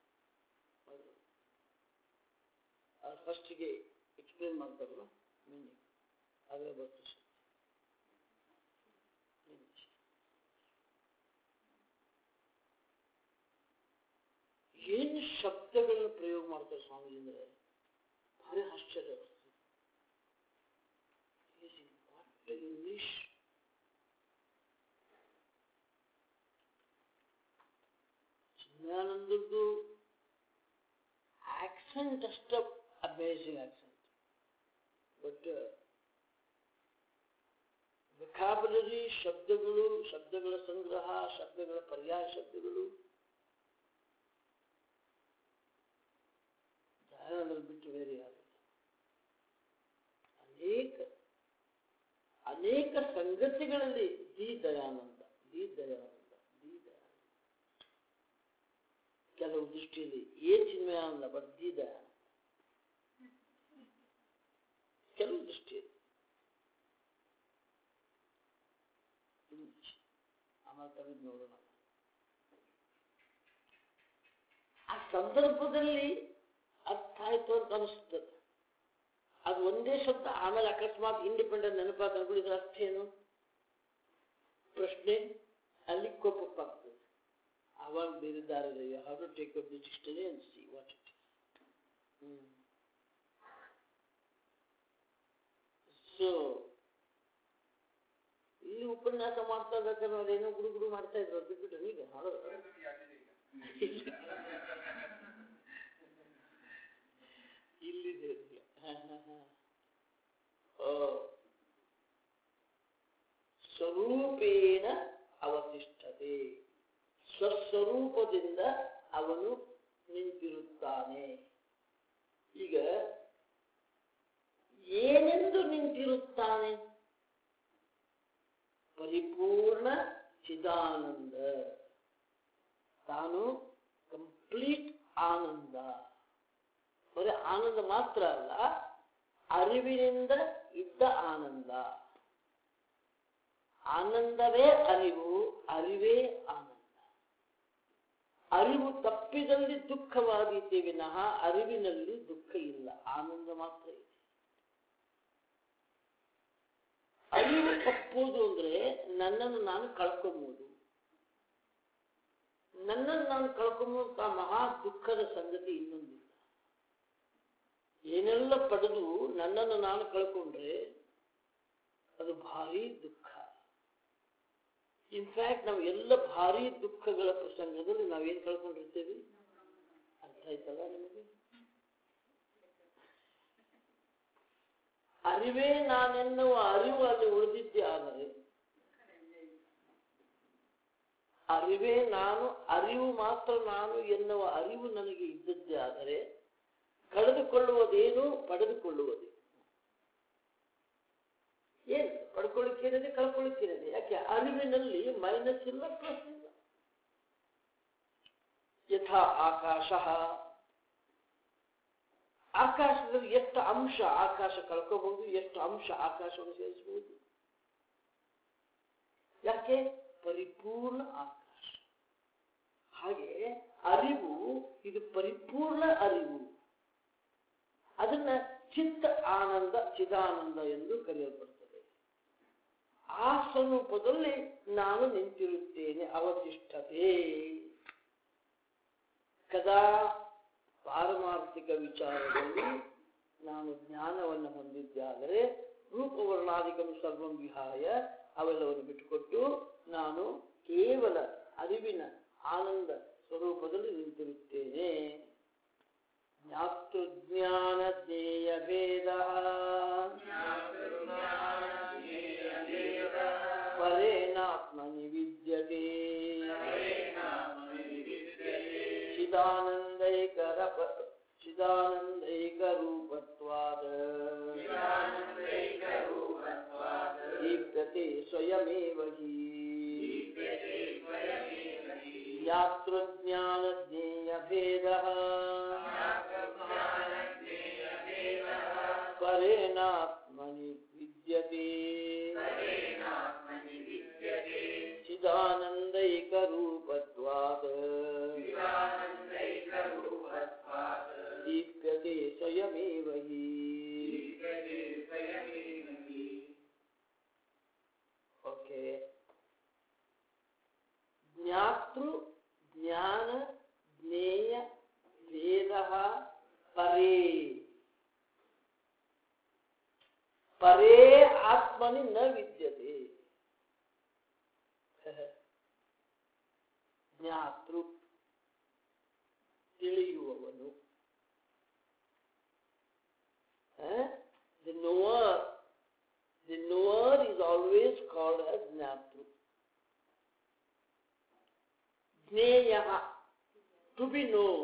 Speaker 1: ಅದು ಫಸ್ಟಿಗೆ ಎಕ್ಸ್ಪ್ಲೇನ್ ಮಾಡ್ತಾರಲ್ಲ ಮೀನಿಂಗ್ ಅದೇ ಬರ್ತು ಫ್ಲಿಂಚ್ ಏನು ಶಬ್ದಗಳನ್ನ ಪ್ರಯೋಗ ಮಾಡ್ತಾರೆ ಸ್ವಾಮೀಜಿ ಅಂದ್ರೆ ಭಾರಿ ಆಶ್ಚರ್ಯ ಇಂಗ್ಲಿಷ್ ಚಿನ್ನಾನಂದದ್ದು ಆಕ್ಸೆಂಟ್ ಅಷ್ಟ ಅಮೇಸಿಂಗ್ ಆಕ್ಸೆಂಟ್ ಬಟ್ ವಿಕಾಬಲರಿ ಶಬ್ದಗಳು ಶಬ್ದಗಳ ಸಂಗ್ರಹ ಶಬ್ದಗಳ ಪರ್ಯಾಯ ಶಬ್ದಗಳು ದಯಾನಂದರ ಬಿಟ್ಟು ಬೇರೆ ಯಾರು ಅನೇಕ ಅನೇಕ ಸಂಗತಿಗಳಲ್ಲಿ the Dayananda the Dayananda the Dayananda ಕೆಲವು ದೃಷ್ಟಿಯಲ್ಲಿ ಏ ಚಿನ್ಮಯಾನಂದ ಬಟ್ ದಿ ದಯಾನಂದ ಕೆಲವು ದೃಷ್ಟಿಯಲ್ಲಿ ಆಮೇಲೆ ತೆಗೆದು ನೋಡೋಣ ಆ ಸಂದರ್ಭದಲ್ಲಿ ಅರ್ಥ ಆಯ್ತು ಅಂತ ಅನಿಸ್ತದೆ ಅದು ಒಂದೇ ಶಬ್ದ ಆಮೇಲೆ ಅಕಸ್ಮಾತ್ ಇಂಡಿಪೆಂಡೆಂಟ್ ನೆನಪಾದ ಅನ್ಕೊಂಡಿದ್ರೆ ಅರ್ಥ ಏನು ಪ್ರಶ್ನೆ ಅಲ್ಲಿ ಕೋಪಕ್ಕಾಗ್ತದೆ ಆವಾಗ ಬೇರೆ ದಾರಿ how to take up the dictionary and see what it so ಇಲ್ಲಿ ಉಪನ್ಯಾಸ ಮಾಡ್ತಾ ಬೇಕಾದ್ರೆ ಅದೇನೋ ಗುಡು ಗುಡು ಮಾಡ್ತಾ ಇದ್ರು ಅದು ಬಿಟ್ಬಿಟ್ರೆ ಈಗ ಹೌದು ಇಲ್ಲಿದೆ ಇರ್ಲಿ. ಹ, ಹ, ಹ. ಓ. ಸ್ವರೂಪೇಣ ಅವತಿಷ್ಠತೆ ಸ್ವಸ್ವರೂಪದಿಂದ ಅವನು ನಿಂತಿರುತ್ತಾನೆ ಈಗ ಏನೆಂದು ನಿಂತಿರುತ್ತಾನೆ ಪರಿಪೂರ್ಣ ಚಿದಾನಂದ ತಾನು ಕಂಪ್ಲೀಟ್ ಆನಂದ ಬರೀ ಆನಂದ ಮಾತ್ರ ಅಲ್ಲ ಅರಿವಿನಿಂದ ಇದ್ದ ಆನಂದ ಆನಂದವೇ ಅರಿವು ಅರಿವೇ ಆನಂದ ಅರಿವು ತಪ್ಪಿದಲ್ಲಿ ದುಃಖವಾದೀತೆ ವಿನಃ ಅರಿವಿನಲ್ಲಿ ದುಃಖ ಇಲ್ಲ ಆನಂದ ಮಾತ್ರ ಇದೆ ಅರಿವು ತಪ್ಪುವುದು ಅಂದ್ರೆ ನನ್ನನ್ನು ನಾನು ಕಳ್ಕೊಂಬೋದು ನನ್ನನ್ನು ನಾನು ಕಳ್ಕೊಂಬಂತ ಮಹಾ ದುಃಖದ ಸಂಗತಿ ಇನ್ನೊಂದಿಲ್ಲ ಏನೆಲ್ಲ ಪಡೆದು ನನ್ನನ್ನು ನಾನು ಕಳ್ಕೊಂಡ್ರೆ ಅದು ಭಾರಿ ದುಃಖ ಇನ್ಫ್ಯಾಕ್ಟ್ ನಾವು ಎಲ್ಲ ಭಾರಿ ದುಃಖಗಳ ಪ್ರಸಂಗದಲ್ಲಿ ನಾವೇನ್ ಕಳ್ಕೊಂಡಿರ್ತೇವೆ ಅರ್ಥ ಆಯ್ತಲ್ಲ ನಿಮಗೆ ಅರಿವೇ ನಾನೆನ್ನುವ ಅರಿವು ಅಲ್ಲಿ ಉಳಿದಿದ್ದೆ ಆದರೆ ಅರಿವೇ ನಾನು ಅರಿವು ಮಾತ್ರ ನಾನು ಎನ್ನುವ ಅರಿವು ನನಗೆ ಇದ್ದದ್ದೇ ಆದರೆ ಕಳೆದುಕೊಳ್ಳುವುದೇನು ಪಡೆದುಕೊಳ್ಳುವುದೇ ಏನು ಪಡ್ಕೊಳ್ಳಿಕ್ಕೇನಿದೆ ಕಳ್ಕೊಳ್ಳಿಕ್ಕೇನಿದೆ ಯಾಕೆ ಅರಿವಿನಲ್ಲಿ ಮೈನಸ್ ಇಲ್ಲ ಪ್ಲಸ್ ಇಲ್ಲ ಯಥಾ ಆಕಾಶ ಆಕಾಶದಲ್ಲಿ ಎಷ್ಟು ಅಂಶ ಆಕಾಶ ಕಳ್ಕೋಬಹುದು ಎಷ್ಟು ಅಂಶ ಆಕಾಶವನ್ನು ಸೇರಿಸಬಹುದು ಯಾಕೆ ಪರಿಪೂರ್ಣ ಆಕಾಶ ಹಾಗೆ ಅರಿವು ಇದು ಪರಿಪೂರ್ಣ ಅರಿವು ಅದನ್ನ ಚಿತ್ತ ಆನಂದ ಚಿದಾನಂದ ಎಂದು ಕರೆಯಲ್ಪಡುತ್ತದೆ ಆ ಸ್ವರೂಪದಲ್ಲಿ ನಾನು ನಿಂತಿರುತ್ತೇನೆ ಅವತಿಷ್ಠತೆ ಕದಾ ಪಾರಮಾರ್ಥಿಕ ವಿಚಾರದಲ್ಲಿ ನಾನು ಜ್ಞಾನವನ್ನು ಹೊಂದಿದ್ದಾದರೆ ರೂಪವರ್ಣಾಧಿಕಂ ಸರ್ವಂ ವಿಹಾಯ ಅವೆಲ್ಲವನ್ನು ಬಿಟ್ಟುಕೊಟ್ಟು ನಾನು ಕೇವಲ ಅರಿವಿನ ಆನಂದ ಸ್ವರೂಪದಲ್ಲಿ ನಿಂತಿರುತ್ತೇನೆ ಜ್ಞಾತೃಜ್ಞಾನ ಜ್ಞೇಯ ಭೇದ ಪರೇಣಾತ್ಮನಿ ವಿದ್ಯತೆ ಚಿದಾನಂದೈಕರ ಚಿದಾನಂದೈಕ ರೂಪತ್ವಾದ ದೀಪ್ಯತೆ ಸ್ವಯಮೇವ ಹಿ ಯಾತೃಜ್ಞಾನ ಜ್ಞೇಯ ಭೇದ ಪರೇಣಾತ್ಮನಿ ವಿದ್ಯತೆ ಚಿದಾನಂದೈಕ ರೂಪತ್ವಾದ ದೀಪ್ಯತೆ ಸ್ವಯಮೇವ ಹಿ ಓಕೆ ಜ್ಞಾತೃ ಜ್ಞಾನ ಜ್ಞೇಯ ಭೇದ ಪರೇ ಪರೇ ಆತ್ಮನಿ ನ ವಿದ್ಯತೆ ಜ್ಞಾತೃ ತಿಳಿಯುವವನು the knower the knower is always called as ಜ್ಞಾತೃ ಜ್ಞೇಯ ಟು ಬಿ ನೋನ್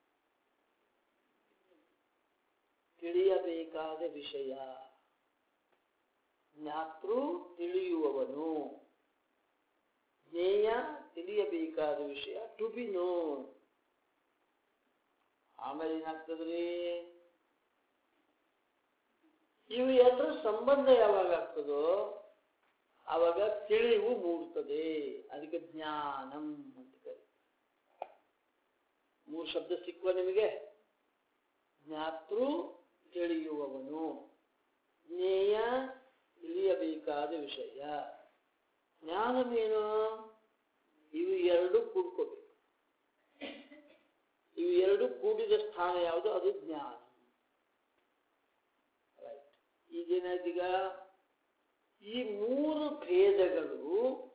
Speaker 1: ತಿಳಿಯಬೇಕಾದ ವಿಷಯ ಜ್ಞಾತೃ ತಿಳಿಯುವವನು ಜ್ಞೇಯ ತಿಳಿಯಬೇಕಾದ ವಿಷಯ ಟು ಬಿ ನೋನ್ ಆಮೇಲೆ ಏನಾಗ್ತದ್ರಿ ಇವು ಎರಡರ ಸಂಬಂಧ ಯಾವಾಗ ಆಗ್ತದೋ ಆವಾಗ ತಿಳಿವು ಮೂಡ್ತದೆ ಅದಕ್ಕೆ ಜ್ಞಾನಂ ಅಂತ ಕರೀತಾರೆ ಮೂರು ಶಬ್ದ ಸಿಕ್ಕುವ ನಿಮಗೆ ಜ್ಞಾತೃ ತಿಳಿಯುವವನು ಜ್ಞೇಯ ತಿಳಿಯಬೇಕಾದ ವಿಷಯ ಜ್ಞಾನವೇನು ಇವು ಎರಡು ಕೂಡ್ಕೋಬೇಕು ಇವು ಎರಡು ಕೂಡಿದ ಸ್ಥಾನ ಯಾವುದು ಅದು ಜ್ಞಾನ ರೈಟ್ ಈಗೇನಾಯ್ತೀಗ ಈ ಮೂರು ಭೇದಗಳು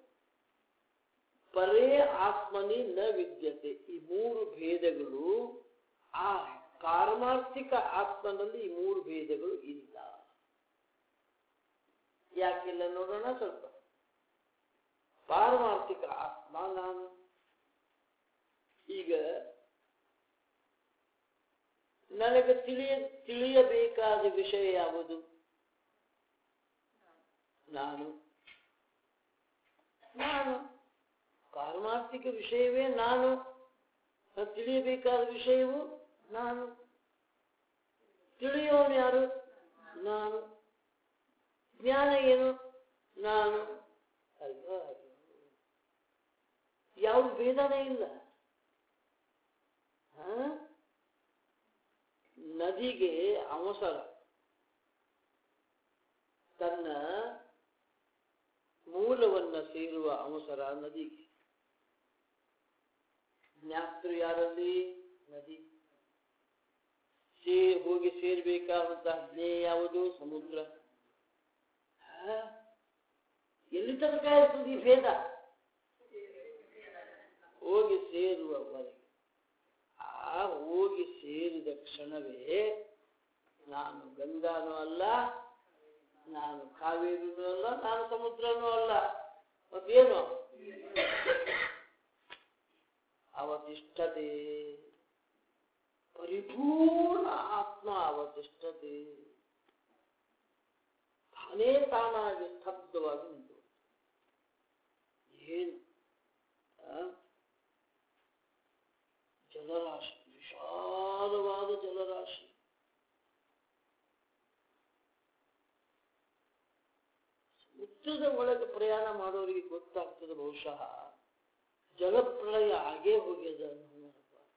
Speaker 1: ಪರೇ ಆತ್ಮನಿ ನ ವಿದ್ಯತೆ ಈ ಮೂರು ಭೇದಗಳು ಆ ಪಾರಮಾರ್ಥಿಕ ಆತ್ಮನಲ್ಲಿ ಈ ಮೂರು ಭೇದಗಳು ಇಲ್ಲ ಯಾಕಿಲ್ಲ ನೋಡೋಣ ಸ್ವಲ್ಪ ಪಾರಮಾರ್ಥಿಕ ಆತ್ಮ ನಾನು ಈಗ ನನಗೆ ತಿಳಿಯ ತಿಳಿಯಬೇಕಾದ ವಿಷಯ ಯಾವುದು ನಾನು ನಾನು ಪಾರಮಾರ್ಥಿಕ ವಿಷಯವೇ ನಾನು ಅದು ತಿಳಿಯಬೇಕಾದ ವಿಷಯವು ನಾನು ತಿಳಿಯೋನು ಯಾರು ನಾನು ಜ್ಞಾನ ಏನು ನಾನು ಅಯ್ಯೋ ಅಯ್ಯೋ ಯಾವುದು ಭೇದನೇ ಇಲ್ಲ ಹ? ನದಿಗೆ ಅವಸರ ತನ್ನ ಮೂಲವನ್ನ ಸೇರುವ ಅವಸರ ನದಿಗೆ ಜ್ಞಾತೃ ಯಾರಲ್ಲಿ ನದಿ ಸೇ ಹೋಗಿ ಸೇರ್ಬೇಕಾದಂತಹ ಜ್ಞೇಯ ಯಾವುದು ಸಮುದ್ರ ಹ? ಎಲ್ಲಿ ತನಕ ಇರ್ತದೆ ಈ ಭೇದ ಹೋಗಿ ಸೇರುವವರೆಗೆ ಆ ಹೋಗಿ ಸೇರಿದ ಕ್ಷಣವೇ ನಾನು ಗಂಗಾನೂ ಅಲ್ಲ ನಾನು ಕಾವೇರಿನೂ ಅಲ್ಲ ನಾನು ಸಮುದ್ರನೂ ಅಲ್ಲ ಮತ್ತೇನು ಅವತಿಷ್ಠತೆ ಪರಿಪೂರ್ಣ ಆತ್ಮ ಅವತಿಷ್ಠತೆ ಭಾಳ ತಾನೇ ತಾನಾಗಿ ಸ್ತಬ್ಧವಾಗಿ ನಿಂತು ಏನು ಆ? ಜಲರಾಶಿ ವಿಶಾಲವಾದ ಜಲರಾಶಿ ಸಮುದ್ರದ ಒಳಗೆ ಪ್ರಯಾಣ ಮಾಡೋರಿಗೆ ಗೊತ್ತಾಗ್ತದೆ ಬಹುಶಃ ಜಲಪ್ರಳಯ ಆಗೇ ಹೋಗ್ಯದ ಅನ್ನೋ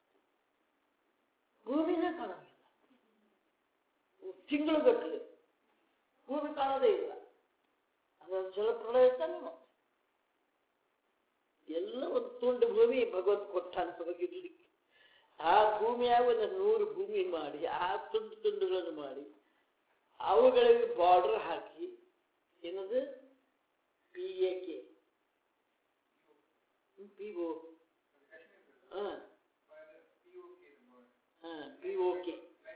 Speaker 1: ಭೂಮಿನೇ ಕಾಣಂಗಿಲ್ಲ ತಿಂಗಳುಗಟ್ಟಲೆ ಭೂಮಿ ಕಾಣೋದೇ ಇಲ್ಲ ಅದರ ಜಲಪ್ರಳಯ ತಾನೆ ಮತ್ತೆ ಎಲ್ಲ ಒಂದು ತುಂಡು ಭೂಮಿ ಭಗವತ್ ಕೊಟ್ಟಾನ ಹೋಗಿರ್ಲಿಕ್ಕೆ ಆ ಭೂಮಿಯಾಗ ಒಂದು ನೂರು ಭೂಮಿ ಮಾಡಿ ಆ ತುಂಡು ತುಂಡುಗಳನ್ನು ಮಾಡಿ ಅವುಗಳಿಗೆ ಬಾರ್ಡರ್ ಹಾಕಿ ಏನದು P A K P O ಹಾಂ ಹಾಂ P O K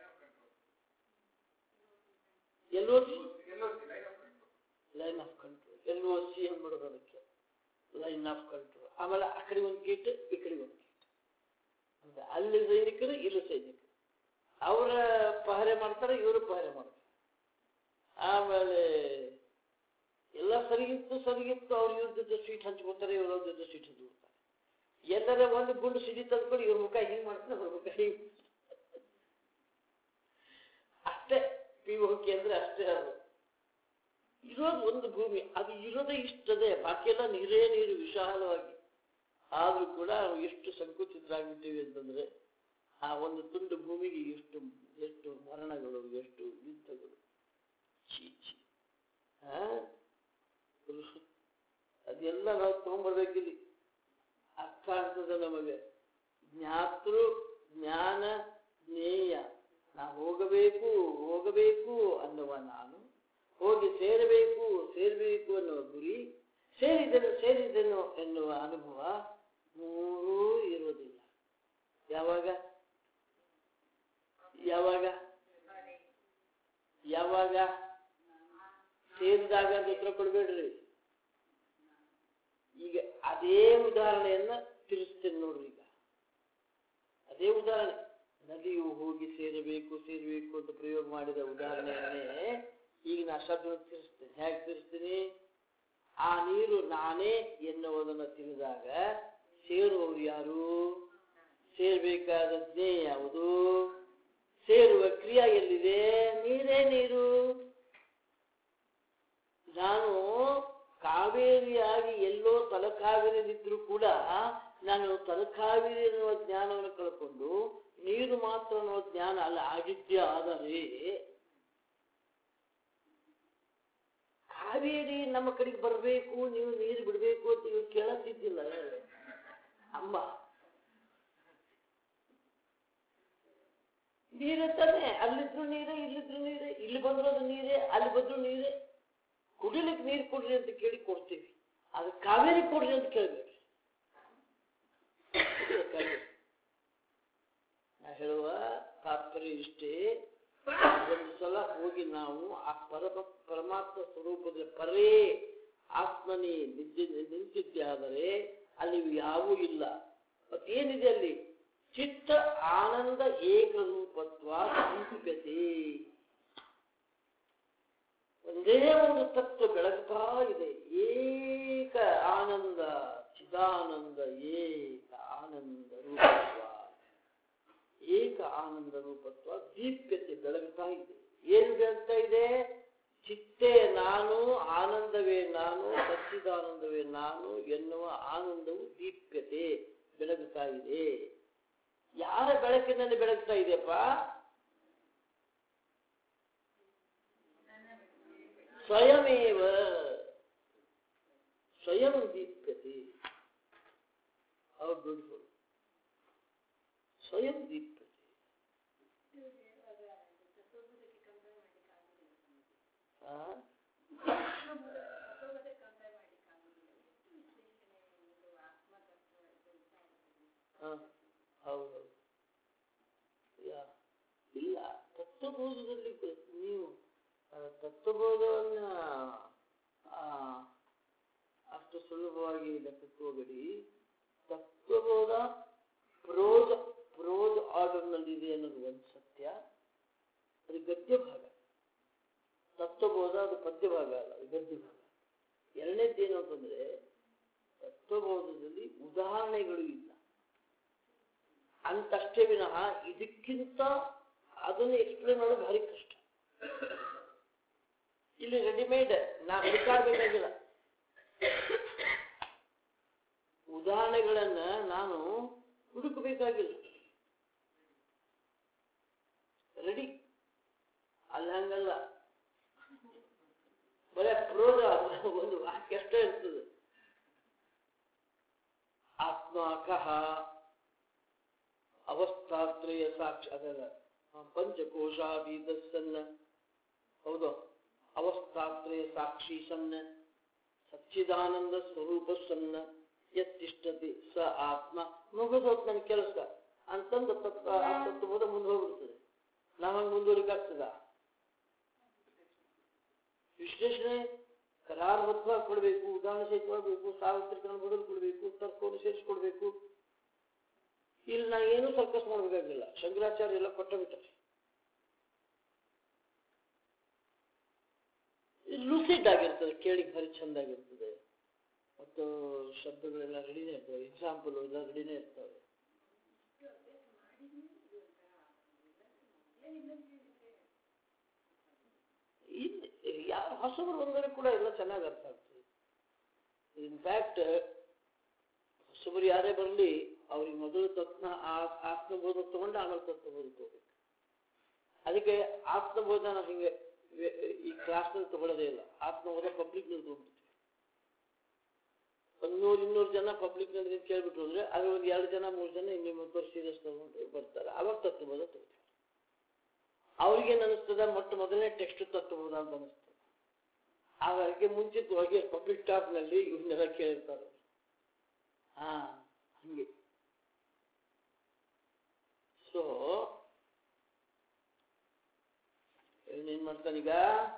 Speaker 1: L O C line of control L O C ಅಂದ್ಬಿಡೋದು ಅದಕ್ಕೆ ಲೈನ್ ಆಫ್ ಕಂಟ್ರೋಲ್ ಆಮೇಲೆ ಆ ಕಡೆ ಒಂದು ಗೇಟ್ ಈ ಕಡೆ ಒಂದು ಗೇಟ್ ಅಂದ್ರೆ ಅಲ್ಲಿ ಸೈನಿಕರು ಇಲ್ಲಿ ಸೈನಿಕರು ಅವರ ಪಹರೆ ಮಾಡ್ತಾರೆ ಇವರು ಪಹರೆ ಮಾಡ್ತಾರೆ ಆಮೇಲೆ ಎಲ್ಲ ಸರಿಗಿತ್ತು ಸರಿಗಿತ್ತು ಅವ್ರ ಯುದ್ಧದ ಸೀಟ್ ಹಂಚ್ಕೊತಾರೆ ಇವ್ರ ಯುದ್ಧದ ಸೀಟ್ ಹಂಚ್ಕೊಡ್ತಾರೆ ಎಲ್ಲರ ಒಂದು ಗುಂಡು ಸಿಡಿ ತಂದ್ಕೊಂಡು ಇವ್ರ ಮುಖ ಹಿಂಗ್ ಮಾಡ್ತಾರೆ ಅವ್ರ ಮುಖ ಹಿಂಗ್ ಅಷ್ಟೇ ಪಿ ಹೋಗಿ ಅಂದ್ರೆ ಅಷ್ಟೇ ಅದು ಇರೋದು ಒಂದು ಭೂಮಿ ಅದು ಇರೋದೇ ಇಷ್ಟದೆ ಬಾಕಿಯೆಲ್ಲ ನೀರೇ ನೀರು ವಿಶಾಲವಾಗಿ ಆದ್ರೂ ಕೂಡ ನಾವು ಎಷ್ಟು ಸಂಕುಚಿತರಾಗ್ಬಿಟ್ಟಿವಿ ಅಂತಂದ್ರೆ ಆ ಒಂದು ತುಂಡು ಭೂಮಿಗೆ ಎಷ್ಟು ಎಷ್ಟು ಮರಣಗಳು ಎಷ್ಟು ಯುದ್ಧಗಳು ಛೀ ಛೀ ಆ? ಅದೆಲ್ಲ ನಾವು ತಗೊಂಡ್ಬರ್ಬೇಕಿಲ್ಲಿ ಅರ್ಥ ಆಗ್ತದೆ ನಮಗೆ ಜ್ಞಾತೃ ಜ್ಞಾನ ಜ್ಞೇಯ ನಾ ಹೋಗಬೇಕು ಹೋಗಬೇಕು ಅನ್ನುವ ನಾನು ಹೋಗಿ ಸೇರಬೇಕು ಸೇರಬೇಕು ಅನ್ನುವ ಗುರಿ ಸೇರಿದನು ಸೇರಿದನು ಎನ್ನುವ ಅನುಭವ ಮೂರೂ ಇರುವುದಿಲ್ಲ ಯಾವಾಗ ಯಾವಾಗ ಯಾವಾಗ ಸೇರಿದಾಗ ಅಂತ ಉತ್ತರ ಕೊಡ್ಬೇಡ್ರಿ ಈಗ ಅದೇ ಉದಾಹರಣೆಯನ್ನ ತಿಳಿಸ್ತೇನೆ ನೋಡ್ರಿ ಈಗ ಅದೇ ಉದಾಹರಣೆ ನದಿಯು ಹೋಗಿ ಸೇರಬೇಕು ಸೇರಬೇಕು ಅಂತ ಪ್ರಯೋಗ ಮಾಡಿದ ಉದಾಹರಣೆಯನ್ನೇ ಈಗ ನಾ ಶಬ್ದ ತಿಳಿಸ್ತೇನೆ ಹೇಗೆ ತಿಳಿಸ್ತೀನಿ ಆ ನೀರು ನಾನೇ ಎನ್ನುವುದನ್ನು ತಿಳಿದಾಗ ಸೇರುವವರು ಯಾರು ಸೇರ್ಬೇಕಾದ ಜ್ಞೇಯ ಯಾವುದು ಸೇರುವ ಕ್ರಿಯಾ ಎಲ್ಲಿದೆ ನೀರೇ ನೀರು ನಾನು ಕಾವೇರಿಯಾಗಿ ಎಲ್ಲೋ ತಲಕಾವೇರಿಯಲ್ಲಿದ್ರೂ ಕೂಡ ನಾನು ತಲಕಾವೇರಿ ಎನ್ನುವ ಜ್ಞಾನವನ್ನು ಕಳ್ಕೊಂಡು ನೀರು ಮಾತ್ರ ಅನ್ನುವ ಜ್ಞಾನ ಅಲ್ಲ ಆಗಿದ್ದೇ ಆದರೆ ಕಾವೇರಿ ನಮ್ಮ ಕಡೆಗೆ ಬರಬೇಕು ನೀವು ನೀರು ಬಿಡಬೇಕು ಅಂತ ಇವ್ರು ಕೇಳತ್ತಿದ್ದಿಲ್ಲ ಅಮ್ಮ ನೀರೇ ತಾನೆ ಅಲ್ಲಿದ್ರು ನೀರೇ ಇಲ್ಲಿದ್ರು ನೀರೇ ಇಲ್ಲಿ ಬಂದ್ರೋದು ನೀರೇ ಅಲ್ಲಿ ಬಂದ್ರು ನೀರೇ ಕುಡಿಲಿಕ್ಕೆ ನೀರು ಕೊಡ್ರಿ ಅಂತ ಕೇಳಿ ಕೊಡ್ತೀವಿ ಅದು ಕಾವೇರಿ ಕೊಡ್ರಿ ಅಂತ ಕೇಳಬೇಡಿ ನಾ ಹೇಳುವ ತಾತ್ಪರ್ಯ ಇಷ್ಟೇ ಒಂದು ಸಲ ಹೋಗಿ ನಾವು ಆ ಪರಮ ಪರಮಾತ್ಮ ಸ್ವರೂಪದ ಪರೇ ಆತ್ಮನಿ ನಿದ್ದೆ ನಿಂತಿದ್ದೆ ಆದರೆ ಅಲ್ಲಿ ಯಾವೂ ಇಲ್ಲ ಮತ್ತೇನಿದೆ ಅಲ್ಲಿ ಚಿತ್ತ ಆನಂದ ಏಕರೂಪತ್ವ ಸಂಕುಪತೆ ಒಂದೇ ಒಂದು ತತ್ವ ಬೆಳಗ್ತಾ ಇದೆ ಏಕ ಆನಂದ ಚಿದಾನಂದ ಏಕ ಆನಂದ ರೂಪತ್ವ ಏಕ ಆನಂದ ರೂಪತ್ವ ದೀಪ್ಯತೆ ಬೆಳಗ್ತಾ ಇದೆ ಏನು ಬೆಳಗ್ತಾ ಇದೆ ಚಿತ್ತೆ ನಾನು ಆನಂದವೇ ನಾನು ಸಚ್ಚಿದಾನಂದವೇ ನಾನು ಎನ್ನುವ ಆನಂದವು ದೀಪ್ಯತೆ ಬೆಳಗುತ್ತಾ ಇದೆ ಯಾರ ಬೆಳಕಿನಲ್ಲಿ ಬೆಳಗ್ತಾ ಇದೆಯಪ್ಪ ಸ್ವಯಮೇವ ಸ್ವಯಂ ದೀಪ್ಯತೆ ಹೌ ಬ್ಯೂಟಿಫುಲ್ ಸ್ವಯಂ ದೀಪ್ಯತೆ ಆ? ಆ, ಹೌದು ಯಾ ಇಲ್ಲ ತತ್ವಬೋಧದಲ್ಲಿ ಗ- ನೀವು ಆ, ತತ್ವಬೋಧವನ್ನ ಆ, ಅಷ್ಟು ಸುಲಭವಾಗಿ ಲೆಕ್ಕಕ್ಕೆ ಹೋಗಬೇಡಿ ತತ್ವಬೋಧ ಪ್ರೋಜ ಪ್ರೋಜ್ ಆರ್ಡರ್ನಲ್ಲಿ ಇದೆ ಅನ್ನೋದು ಒಂದು ಸತ್ಯ ಅದು ಗದ್ಯ ಭಾಗ ತತ್ವಬೋಧ ಅದು ಪದ್ಯ ಮಧ್ಯಭಾಗ ಅಲ್ಲ ಗದ್ಯ ಭಾಗ ಎರಡನೇದ್ದು ಏನು ಅಂತಂದ್ರೆ ತತ್ವಬೋಧದಲ್ಲಿ ಉದಾಹರಣೆಗಳು ಇಲ್ಲ ಅಂತಷ್ಟೇ ವಿನಃ ಇದಕ್ಕಿಂತ ಅದನ್ನು ಎಕ್ಸ್ಪ್ಲೇನ್ ಮಾಡೋದು ಭಾರಿ ಕಷ್ಟ ಇಲ್ಲಿ ರೆಡಿಮೇಡ್ ನಾ ಹುಡುಕಾಡ್ಬೇಕಾಗಿಲ್ಲ ಉದಾಹರಣೆಗಳನ್ನ ನಾನು ಹುಡುಕಬೇಕಾಗಿಲ್ಲ ರೆಡಿ ಅಲ್ಲಿ ಹಂಗಲ್ಲ ಬರೇ ಪ್ರೋದ ಒಂದು ವಾಕ್ಯ ಅಷ್ಟೇ ಇರ್ತದೆ ಆತ್ಮಾಕಃ ಅವಸ್ಥಾತ್ರಯ ಸಾಕ್ಷಿ ಅದಲ್ಲ ಆ, ಪಂಚಕೋಶಾಭೀತ ಸನ್ನ ಹೌದು ಅವಸ್ಥಾತ್ರಯ ಸಾಕ್ಷಿ ಸನ್ನ ಸಚ್ಚಿದಾನಂದ ಸ್ವರೂಪ ಸನ್ನ ಎತ್ತಿಷ್ಟತೆ ಸ ಆತ್ಮ ಮುಗಿದೋತ್ ನನ್ನ ಕೆಲಸ ಅಂತಂದು ತತ್ವ ಆ ತತ್ವಬೋಧ ಮುಂದೆ ಹೋಗ್ಬಿಡ್ತದೆ ನಾವು ಹಂಗೆ ಮುಂದುವರಿಕಾಗ್ತದ ವಿಶ್ಲೇಷಣೆ ಕರಾರಬದ್ಧವಾಗಿ ಕೊಡಬೇಕು ಉದಾಹರಣೆ ಸಹಿತವಾಗಬೇಕು ಸಾರ್ವತ್ರಿಕರಣ ಬದಲು ಕೊಡಬೇಕು ತರ್ಕವನ್ನು ಸೇರಿಸ್ಕೊಡ್ಬೇಕು ಇಲ್ಲಿ ನಾ ಏನೂ ಸರ್ಕಸ್ ಮಾಡಬೇಕಾಗಿಲ್ಲ ಶಂಕರಾಚಾರ್ಯ ಎಲ್ಲ ಕೊಟ್ಟ ಬಿಟ್ಟಾರೆ ಲೂಸಿಡ್ ಆಗಿರ್ತದೆ ಕೇಳಿ ಭಾರಿ ಚಂದ ಆಗಿರ್ತದೆ ಮತ್ತು ಶಬ್ದಗಳೆಲ್ಲ ರೆಡಿನೇ ಇರ್ತವೆ ಎಕ್ಸಾಂಪಲ್ ಎಲ್ಲ ರೆಡಿನೇ ಇರ್ತವೆ ಇಲ್ಲಿ ಯಾರು ಹೊಸಬರು ಬಂದರೆ ಕೂಡ ಎಲ್ಲ ಚೆನ್ನಾಗಿ ಅರ್ಥ ಆಗ್ತದೆ ಇನ್ಫ್ಯಾಕ್ಟ್ ಹೊಸಬರು ಯಾರೇ ಬರಲಿ ಅವ್ರಿಗೆ ಮೊದಲು ತತ್ವ ಆ- ಆತ್ಮಬೋಧ ತಗೊಂಡು ಆಮೇಲೆ ತತ್ವಬೋಧ ತಗೋಬೇಕು ಅದಕ್ಕೆ ಆತ್ಮಬೋಧ ನಾವು ಹಿಂಗೆ ವೆ- ಈ ಕ್ಲಾಸ್ನಲ್ಲಿ ತಗೊಳ್ಳೋದೇ ಇಲ್ಲ ಆತ್ಮಬೋಧ ಪಬ್ಲಿಕ್ನಲ್ಲಿ ತಗೊಂಡ್ಬಿಡ್ತೀವಿ ಒಂದು ನೂರು ಇನ್ನೂರು ಜನ ಪಬ್ಲಿಕ್ನಲ್ಲಿ ಕೇಳ್ಬಿಟ್ರು ಅಂದ್ರೆ ಅದ್ರ ಒಂದು ಎರಡು ಜನ ಮೂರು ಜನ ಇನ್ನಿಮ್ಮತ್ತವ್ರು ಸೀರಿಯಸ್ ತಗೊಂಡು ಬರ್ತಾರೆ ಅವಾಗ ತತ್ವಬೋಧ ತಗೋತೀವಿ ಅವ್ರಿಗೇನು ಅನಿಸ್ತದ ಮೊಟ್ಟ ಮೊದಲನೇ ಟೆಕ್ಸ್ಟ್ ತತ್ವಬೋಧ ಅಂತ ಅನಿಸ್ತದೆ ಹಾಗಾಗಿ ಮುಂಚಿತವಾಗಿ ಪಬ್ಲಿಕ್ ಟಾಪ್ನಲ್ಲಿ ಇವನ್ನೆಲ್ಲ ಕೇಳಿರ್ತಾರೆ ಹಾ ಹಂಗೆ ಸೊ ಏನ್ ಮಾಡ್ತಾನೀಗ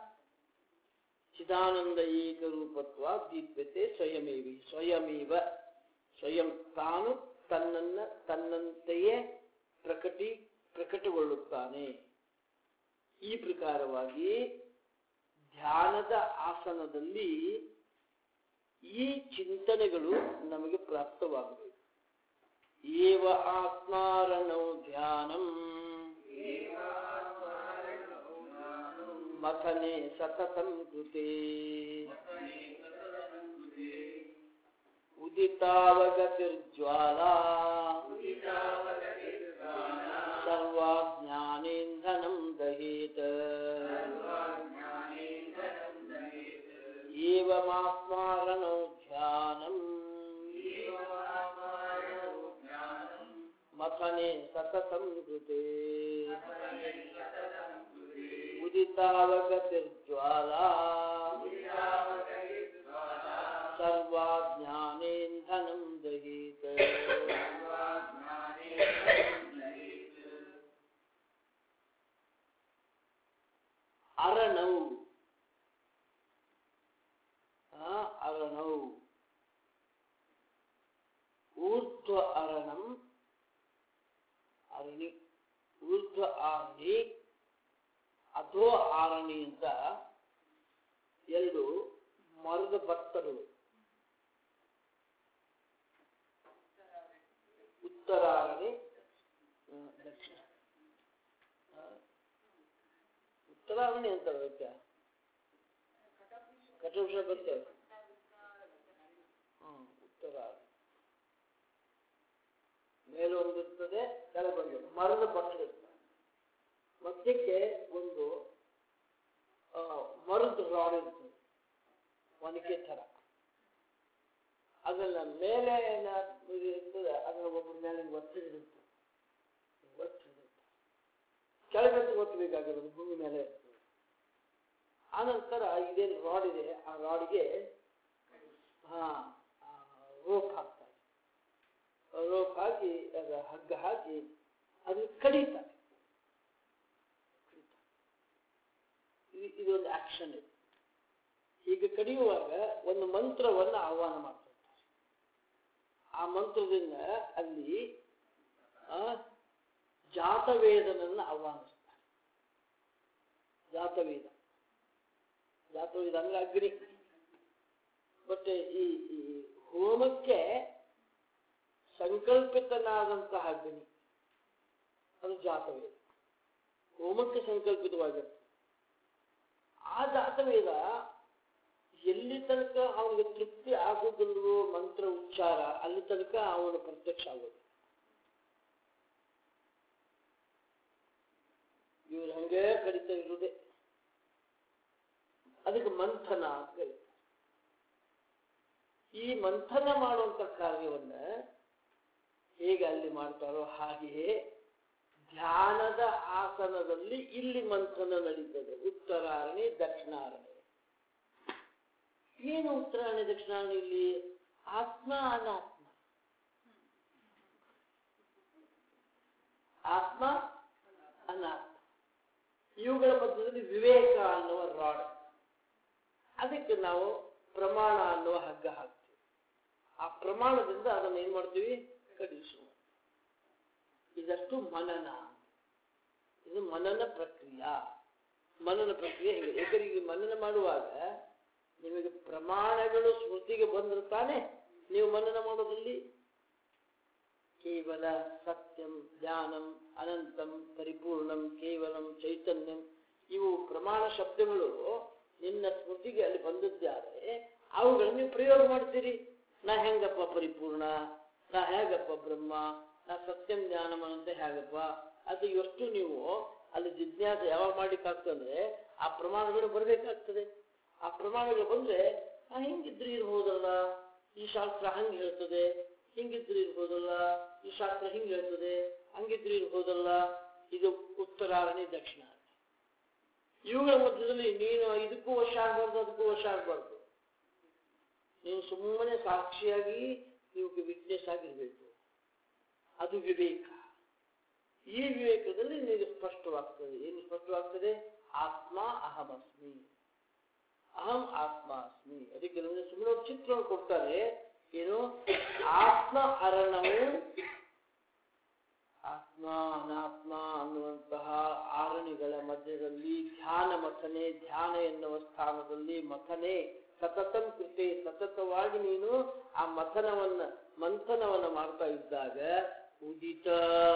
Speaker 1: ಚಿದಾನಂದ ಏಕರೂಪತ್ವ ದೀಪ್ಯತೆ ಸ್ವಯಮೇವಿ ಸ್ವಯಮೇವ ಸ್ವಯಂ ತಾನು ತನ್ನನ್ನ ತನ್ನಂತೆಯೇ ಪ್ರಕಟಿ ಪ್ರಕಟಗೊಳ್ಳುತ್ತಾನೆ ಈ ಪ್ರಕಾರವಾಗಿ ಧ್ಯಾನದ ಆಸನದಲ್ಲಿ ಈ ಚಿಂತನೆಗಳು ನಮಗೆ ಪ್ರಾಪ್ತವಾಗಬೇಕು ಏವ ಆತ್ಮಾರಣೌ ಧ್ಯಾನಂ ಮಥನೆ ಸತತಂ ಕೃತೆ ಉದಿತಾವಗತಿರ್ಜ್ವಾಲಾ ಸರ್ವಾಜ್ಞಾನೇಂಧನಂ ದಹೇತ ಏವಮಾತ್ಮಾರಣೌ ಧ್ಯಾನಂ ಮಥನೆ ಸತತಂ ಕೃತೆ ಉದಿತಾವಗತಿರ್ಜ್ವಾಲಾ ಸರ್ವಾಜ್ಞಾನೇಂಧನಂ ದಹೇತ ಅರಣೌ ಆ, ಅರಣೌ ಊರ್ಧ್ವ ಅರಣಂ ಅರಣಿ ಊರ್ಧ್ವ ಆರಣಿ ಅಧೋ ಆರಣಿ ಅಂತ ಎರಡು ಮರದ ಭತ್ತಗಳು ಉತ್ತರಾರಣಿ ಆ, ದಕ್ಷಿಣ ಆ, ಉತ್ತರಾರಣಿ ಅಂತ ವ್ಯಕ್ತ ಕಠೋಷ ಬರ್ತದೆ ಹ್ಮ್ ಉತ್ತರಾರಣಿ ಮೇಲೊಂದಿರ್ತದೆ ಕೆಳಗೊಂದು ಮರದ ಬಟ್ಟಲು ಇರ್ತದೆ ಮಧ್ಯಕ್ಕೆ ಒಂದು ಆ, ಮರದ ರಾಡ್ ಇರ್ತದೆ ಒನಕೆ ಥರ ಅದನ್ನ ಮೇಲೆ ಏನ- ಇದು ಇರ್ತದೆ ಅದನ್ನ ಒಬ್ಬರ ಮೇಲೆ ಒತ್ತಿರುತ್ತೆ ಒತ್ತಿರುತ್ತೆ ಕೆಳಗಂತ ಒತ್ತಬೇಕಾಗಿರೋದು ಭೂಮಿ ಮೇಲೆ ಇರ್ತದೆ ಆನಂತರ ಇದೇನು ರಾಡ್ ಇದೆ ಆ ರಾಡ್ಗೆ ಹಾ ರೋಪ್ ಹಾಕ್ತಾರೆ ರೋಪ್ ಹಾಕಿ ಅದ ಹಗ್ಗ ಹಾಕಿ ಅದನ್ನ ಕಡಿತಾರೆ ಇದು ಇದೊಂದು ಆಕ್ಷನ್ ಇದೆ ಹೀಗೆ ಕಡಿಯುವಾಗ ಒಂದು ಮಂತ್ರವನ್ನು ಆಹ್ವಾನ ಮಾಡ್ತಾರೆ ಆ ಮಂತ್ರದಿಂದ ಅಲ್ಲಿ ಆ, ಜಾತವೇದನನ್ನು ಆಹ್ವಾನಿಸ್ತಾರೆ ಜಾತವೇದ ಜಾತವೇದ ಅಂದ್ರೆ ಅಗ್ನಿ ಬಟ್ ಈ ಈ ಹೋಮಕ್ಕೆ ಸಂಕಲ್ಪಿತನಾದಂತಹ ಅಗ್ನಿ ಅದು ಜಾತವೇದ ಹೋಮಕ್ಕೆ ಸಂಕಲ್ಪಿತವಾಗಿರುತ್ತೆ ಆ ಜಾತವೇದ ಎಲ್ಲಿ ತನಕ ಅವನಿಗೆ ತೃಪ್ತಿ ಆಗುವುದಿಲ್ವೋ ಮಂತ್ರ ಉಚ್ಚಾರ ಅಲ್ಲಿ ತನಕ ಅವನು ಪ್ರತ್ಯಕ್ಷ ಆಗೋದು ಇವ್ರು ಹಂಗೆ ಕಡಿತಾ ಇರುವುದೇ ಅದಕ್ಕೆ ಮಂಥನ ಅಂತ ಕರೀತಾರೆ ಈ ಮಂಥನ ಮಾಡುವಂತ ಕಾರ್ಯವನ್ನ ಹೇಗೆ ಅಲ್ಲಿ ಮಾಡ್ತಾರೋ ಹಾಗೆಯೇ ಧ್ಯಾನದ ಆಸನದಲ್ಲಿ ಇಲ್ಲಿ ಮಂಥನ ನಡೀತದೆ ಉತ್ತರಾರಣಿ ದಕ್ಷಿಣಾರಣಿ ಏನು ಉತ್ತರಾಯಣ ದಕ್ಷಿಣಾಯಣ ಇಲ್ಲಿ ಆತ್ಮ ಅನಾತ್ಮ ಆತ್ಮ ಅನಾತ್ಮ ಇವುಗಳ ಮಧ್ಯದಲ್ಲಿ ವಿವೇಕ ಅನ್ನುವ ರಾಡ್ ಅದಕ್ಕೆ ನಾವು ಪ್ರಮಾಣ ಅನ್ನುವ ಹಗ್ಗ ಹಾಕ್ತೀವಿ ಆ ಪ್ರಮಾಣದಿಂದ ಅದನ್ನು ಏನ್ ಮಾಡ್ತೀವಿ ಕಡಿಸುವ ಇದಷ್ಟು ಮನನ ಇದು ಮನನ ಪ್ರಕ್ರಿಯೆ ಮನನ ಪ್ರಕ್ರಿಯೆ ಹೇಗೆ ಯಾಕಂದ್ರೆ ಈಗ ಮನನ ಮಾಡುವಾಗ ನಿಮಗೆ ಪ್ರಮಾಣಗಳು ಸ್ಮೃತಿಗೆ ಬಂದ್ರೆ ತಾನೆ ನೀವು ಮನನ ಮಾಡೋದಲ್ಲಿ ಕೇವಲ ಸತ್ಯಂ ಜ್ಞಾನಂ ಅನಂತಂ ಪರಿಪೂರ್ಣಂ ಕೇವಲಂ ಚೈತನ್ಯಂ ಇವು ಪ್ರಮಾಣ ಶಬ್ದಗಳು ನಿನ್ನ ಸ್ಮೃತಿಗೆ ಅಲ್ಲಿ ಬಂದದ್ದಾದ್ರೆ ಅವುಗಳನ್ನು ನೀವು ಪ್ರಯೋಗ ಮಾಡ್ತೀರಿ ನಾ ಹೆಂಗಪ್ಪ ಪರಿಪೂರ್ಣ ನಾ ಹೇಗಪ್ಪ ಬ್ರಹ್ಮ ನಾ ಸತ್ಯಂ ಜ್ಞಾನಂ ಅನಂತ ಹೇಗಪ್ಪ ಅದು ಎಷ್ಟು ನೀವು ಅಲ್ಲಿ ಜಿಜ್ಞಾಸ ಯಾವಾಗ ಮಾಡ್ಲಿಕ್ಕಾಗ್ತದೆ ಆ ಪ್ರಮಾಣಗಳು ಬರಬೇಕಾಗ್ತದೆ ಆ ಪ್ರಮಾಣಗಳು ಬಂದ್ರೆ ಆ ಹಿಂಗಿದ್ರೆ ಇರ್ಬೋದಲ್ಲ ಈ ಶಾಸ್ತ್ರ ಹಂಗೆ ಹೇಳ್ತದೆ ಹಿಂಗಿದ್ರೆ ಇರ್ಬೋದಲ್ಲ ಈ ಶಾಸ್ತ್ರ ಹಿಂಗೆ ಹೇಳ್ತದೆ ಹಂಗಿದ್ರೆ ಇರ್ಬೋದಲ್ಲ ಇದು ಉತ್ತರಾರಣಿ ದಕ್ಷಿಣಾರಣಿ ಇವುಗಳ ಮಧ್ಯದಲ್ಲಿ ನೀನು ಇದಕ್ಕೂ ವಶ ಆಗ್ಬಾರ್ದು ಅದಕ್ಕೂ ವಶ ಆಗ್ಬಾರ್ದು ನೀನು ಸುಮ್ಮನೆ ಸಾಕ್ಷಿಯಾಗಿ ನೀವು ವಿಟ್ನೆಸ್ ಆಗಿರ್ಬೇಕು ಅದು ವಿವೇಕ ಈ ವಿವೇಕದಲ್ಲಿ ನಿನಗೆ ಸ್ಪಷ್ಟವಾಗ್ತದೆ ಏನು ಸ್ಪಷ್ಟವಾಗ್ತದೆ ಆತ್ಮ ಅಹಮಸ್ಮಿ ಅಹಂ ಆತ್ಮ ಅಸ್ಮಿ ಅದಕ್ಕೆ ನಮಗೆ ಸುಮ್ಮನೆ ಒಂದು ಚಿತ್ರ ಕೊಡ್ತಾರೆ ಏನು ಆತ್ಮ ಅರಣವು ಆತ್ಮ ಅನಾತ್ಮ ಅನ್ನುವಂತಹ ಆರಣಿಗಳ ಮಧ್ಯದಲ್ಲಿ ಧ್ಯಾನ ಮಥನೆ ಧ್ಯಾನ ಎನ್ನುವ ಸ್ಥಾನದಲ್ಲಿ ಮಥನೆ ಸತತಂ ಕೃತೆ ಸತತವಾಗಿ ನೀನು ಆ ಮಥನವನ್ನ ಮಂಥನವನ್ನ ಮಾಡ್ತಾ ಇದ್ದಾಗ ಉದಿತ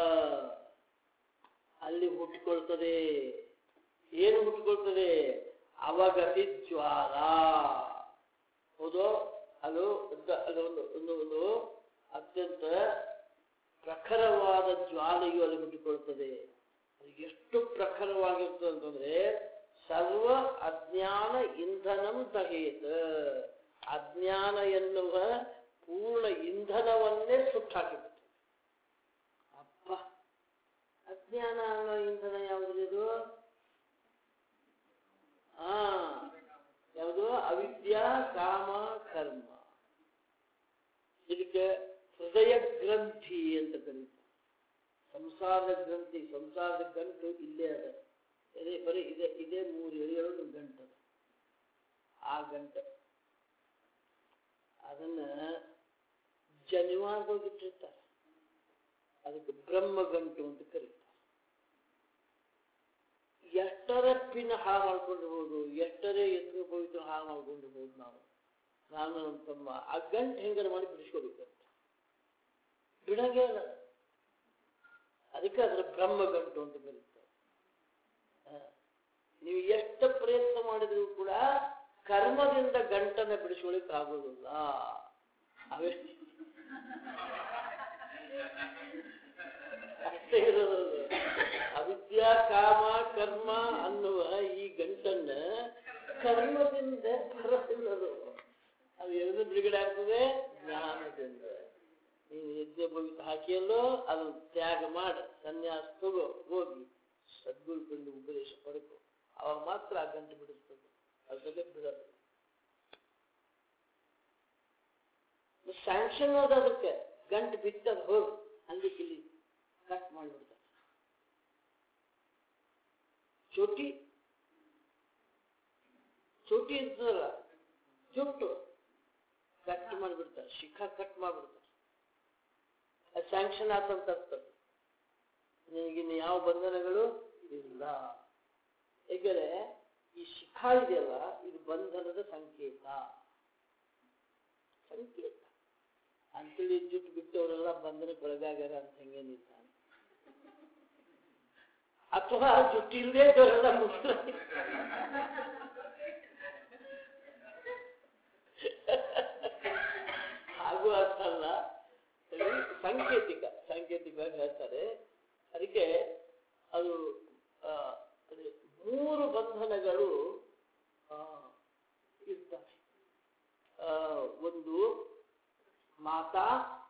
Speaker 1: ಅಲ್ಲಿ ಹುಟ್ಟಿಕೊಳ್ತದೆ ಏನು ಹುಟ್ಟಿಕೊಳ್ತದೆ ಅವಗತಿ ಜ್ವಾಲ ಹೌದು ಅದು ಅದ- ಅದು ಒಂದು ಒಂದು ಒಂದು ಅತ್ಯಂತ ಪ್ರಖರವಾದ ಜ್ವಾಲೆಯು ಅಲ್ಲಿ ಹುಟ್ಟಿಕೊಳ್ತದೆ ಅದು ಎಷ್ಟು ಪ್ರಖರವಾಗಿರ್ತದೆ ಅಂತಂದ್ರೆ ಸರ್ವ ಅಜ್ಞಾನ ಇಂಧನಂ ದಹೇತ ಅಜ್ಞಾನ ಎನ್ನುವ ಪೂರ್ಣ ಇಂಧನವನ್ನೇ ಸುಟ್ಟಾಕಿಬಿಡ್ತದೆ ಅಪ್ಪ ಅಜ್ಞಾನ ಅನ್ನೋ ಇಂಧನ ಯಾವುದು ಇದು ಹಾ ಯಾವುದು ಅವಿದ್ಯಾ ಕಾಮ ಕರ್ಮ ಇದಕ್ಕೆ ಹೃದಯ ಗ್ರಂಥಿ ಅಂತ ಕರೀತಾರೆ ಸಂಸಾರದ ಗ್ರಂಥಿ ಸಂಸಾರದ ಗಂಟು ಇಲ್ಲೇ ಅದ ಇದೇ ಬರೀ ಇದೆ ಇದೇ ಮೂರು ಎಳೆಯೋದು ಗಂಟು ಅದ. ಆ ಗಂಟ ಅದನ್ನ ಜನಿವಾಗಿ ಹೋಗಿಟ್ಟಿರ್ತಾರೆ ಅದಕ್ಕೆ ಬ್ರಹ್ಮ ಗಂಟು ಅಂತ ಕರೀತಾರೆ ಎಷ್ಟರ ಪಿನ್ ಹಾಳು ಮಾಡ್ಕೊಂಡಿರ್ಬೋದು ಎಷ್ಟರೇ ಎದುರು ಹೋಯ್ತು ಹಾಳು ಮಾಡ್ಕೊಂಡಿರ್ಬೋದು ನಾವು ನಾನು ನಮ್ಮ ತಮ್ಮ ಆ ಗಂಟು ಹೆಂಗಾರ ಮಾಡಿ ಬಿಡಿಸ್ಕೋಬೇಕಂತ ಬಿಡಂಗೇ ಇಲ್ಲ ಅದಕ್ಕೆ ಅದರ ಬ್ರಹ್ಮ ಗಂಟು ಅಂತ ಕರೀತಾರೆ ಹ. ನೀವು ಎಷ್ಟು ಪ್ರಯತ್ನ ಮಾಡಿದ್ರು ಕೂಡ ಕರ್ಮದಿಂದ ಗಂಟನ್ನ ಬಿಡಿಸ್ಕೊಳಿಕ್ ಆಗೋದಿಲ್ಲ ಅವೆಷ್ಟು ಅಷ್ಟೇ ಇರೋದು ಅದು. ಅವಿದ್ಯಾ ಕಾಮ ಕರ್ಮ ಅನ್ನುವ ಈ ಗಂಟನ್ನ ಕರ್ಮದಿಂದ ಬರೋದಿಲ್ಲದು ಅದು ಎಲ್ಲಿ ಬಿಡುಗಡೆ ಆಗ್ತದೆ ಜ್ಞಾನದಿಂದ ನೀನು ಯಜ್ಞ ಭವಿತ ಹಾಕಿಯಲ್ಲೋ ಅದನ್ನು ತ್ಯಾಗ ಮಾಡ ಸನ್ಯಾಸ ತಗೋ ಹೋಗಿ ಸದ್ಗುರುಕೊಂಡು ಉಪದೇಶ ಪಡ್ಕೊ ಅವಾಗ ಮಾತ್ರ ಆ ಗಂಟು ಬಿಡಿಸ್ತದೆ ಅದ್ರ ಬಿಡೋದು ಸ್ಯಾಂಕ್ಷನ್ ಅದ ಅದಕ್ಕೆ ಗಂಟು ಬಿಟ್ಟದ ಹೋಗಿ ಅಲ್ಲಿ ಇಲ್ಲಿ ಕಟ್ ಮಾಡಿಬಿಡ್ತಾರೆ ಚೋಟಿ ಚೋಟಿ ಇರ್ತದಲ್ಲ ಜುಟ್ಟು ಕಟ್ ಮಾಡಿಬಿಡ್ತಾರೆ ಶಿಖಾ ಕಟ್ ಮಾಡಿಬಿಡ್ತಾರೆ ಅದು ಸ್ಯಾಂಕ್ಷನ್ ಆತಂತ ಅರ್ಥದ್ದು ನಿನಗಿನ್ನು ಯಾವ ಬಂಧನಗಳು ಇಲ್ಲ ಏಕೆಂದರೆ ಈ ಶಿಖಾ ಇದೆಯಲ್ಲ ಇದು ಬಂಧನದ ಸಂಕೇತ ಸಂಕೇತ ಅಂತೇಳಿ ಜುಟ್ಟು ಬಿಟ್ಟವರೆಲ್ಲ ಬಂಧನಕ್ಕೆ ಒಳಗಾಗ್ಯಾರ ಅಂತ ಹಂಗೇನಿಲ್ಲ ಅಥವಾ ಜುಟ್ಟು ಇಲ್ಲದೆ ಇದ್ದವರೆಲ್ಲ ಮುಕ್ತ ಹಾಗೂ ಅರ್ಥ ಅಲ್ಲ ಇದು ಸಾಂಕೇತಿಕ ಸಾಂಕೇತಿಕವಾಗಿ ಹೇಳ್ತಾರೆ ಅದಕ್ಕೆ ಅದು ಆ, ಅದೇ ಮೂರು ಬಂಧನಗಳು ಆ, ಇರ್ತವೆ ಆ, ಒಂದು ಮಾತಾ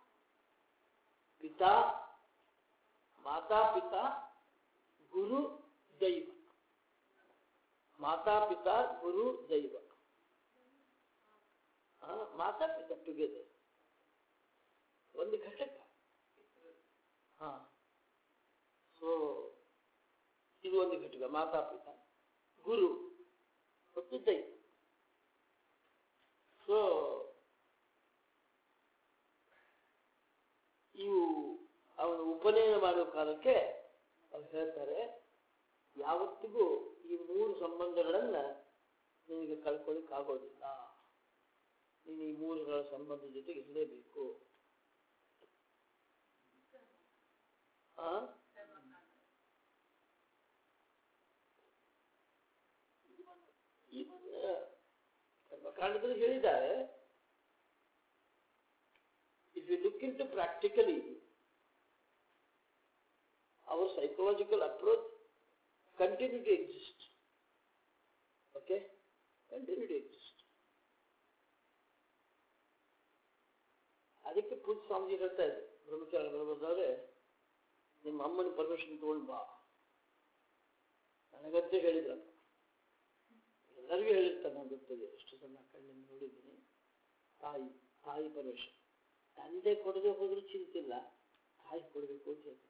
Speaker 1: ಪಿತಾ ಮಾತಾ ಪಿತಾ ಗುರು ದೈವ ಮಾತಾ ಪಿತಾ ಗುರು ದೈವ ಆ, ಮಾತಾ ಪಿತಾ ಟುಗೆದರ್ ಒಂದು ಘಟಕ ಹಾ ಸೊ ಇದು ಒಂದು ಘಟಕ ಮಾತಾ ಪಿತಾ ಗುರು ಮತ್ತು ದೈವ ಸೊ ಇವು ಅವನು ಉಪನಯನ ಮಾಡೋ ಕಾಲಕ್ಕೆ ಅವ್ರು ಹೇಳ್ತಾರೆ ಯಾವತ್ತಿಗೂ ಈ ಮೂರು ಸಂಬಂಧಗಳನ್ನ ನಿನಗೆ ಕಳ್ಕೊಳ್ಳಿಕ್ ಆಗೋದಿಲ್ಲ ನೀನು ಈ ಮೂರುಗಳ ಸಂಬಂಧ ಜೊತೆಗೆ ಇರಲೇಬೇಕು ಆ? ಇವನ್ನ ಕರ್ಮಕಾಂಡದಲ್ಲಿ ಹೇಳಿದ್ದಾರೆ if you look into practically our psychological approach continue to exist okay continue to exist ಅದಕ್ಕೆ ಪೂಜ ಸ್ವಾಮೀಜಿ ಹೇಳ್ತಾ ಇದ್ರು ಬ್ರಹ್ಮಚಾರ ಬರ್ಬೋದಾದ್ರೆ ನಿಮ್ಮ ಅಮ್ಮನ ಪರ್ಮಿಷನ್ ತಗೊಂಡು ಬಾ ನನಗಂತೆ ಹೇಳಿದ್ರಪ್ಪ ಎಲ್ಲರಿಗೂ ಹೇಳಿರ್ತಾರೆ ನಂಗೆ ಗೊತ್ತಿದೆ ಎಷ್ಟು ಸಣ್ಣ ಕಣ್ಣಿಂದ ನೋಡಿದ್ದೀನಿ ತಾಯಿ ತಾಯಿ ಪರ್ಮಿಷನ್ ತಂದೆ ಕೊಡದೆ ಹೋದ್ರೂ ಚಿಂತಿಲ್ಲ ತಾಯಿ ಕೊಡಬೇಕು ಅಂತ ಹೇಳ್ತಾರೆ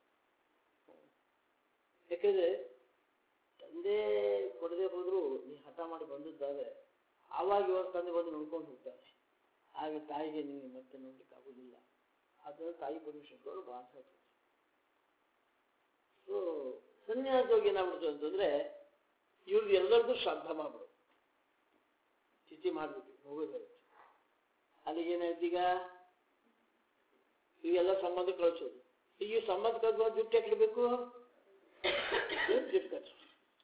Speaker 1: ಯಾಕಂದ್ರೆ ತಂದೆ ಕೊಡದೆ ಹೋದ್ರು ನೀ ಹಠ ಮಾಡಿ ಬಂದಿದ್ದಾದ್ರೆ ಆವಾಗ ಇವಾಗ ತಂದೆ ಬಂದು ನೋಡ್ಕೊಂಡು ಹೋಗ್ತಾರೆ ಆಗ ತಾಯಿಗೆ ನಿಮಗೆ ಮತ್ತೆ ನೋಡ್ಲಿಕ್ಕೆ ಆಗುದಿಲ್ಲ ಅದನ್ನ ತಾಯಿ ಪರ್ಮಿಷನ್ ತಗೊಂಡು ಭಾಳ ಹೇಳ್ತಾರೆ ಸೊ ಸನ್ಯಾಸವಾಗಿ ಏನಾಗ್ಬಿಡ್ತು ಅಂತಂದ್ರೆ ಇವ್ರದ್ದು ಎಲ್ಲರದ್ದು ಶ್ರಾದ್ದ ಮಾಡ್ಬಿಡು ತಿಥಿ ಮಾಡ್ಬಿಟ್ಟು ಹೋಗೋದು ಅಲ್ಲಿಗೆ ಏನಾಯ್ತು ಈಗ ಇವೆಲ್ಲ ಸಂಬಂಧ ಕಳಿಸೋದು ಈಗ ಈ ಸಂಬಂಧ ಕಳ್ಸುವಾಗ ಜುಟ್ಟು ಹಾಕಿಡ್ಬೇಕು ಜುಟ್ಟು ಕಟ್ಸ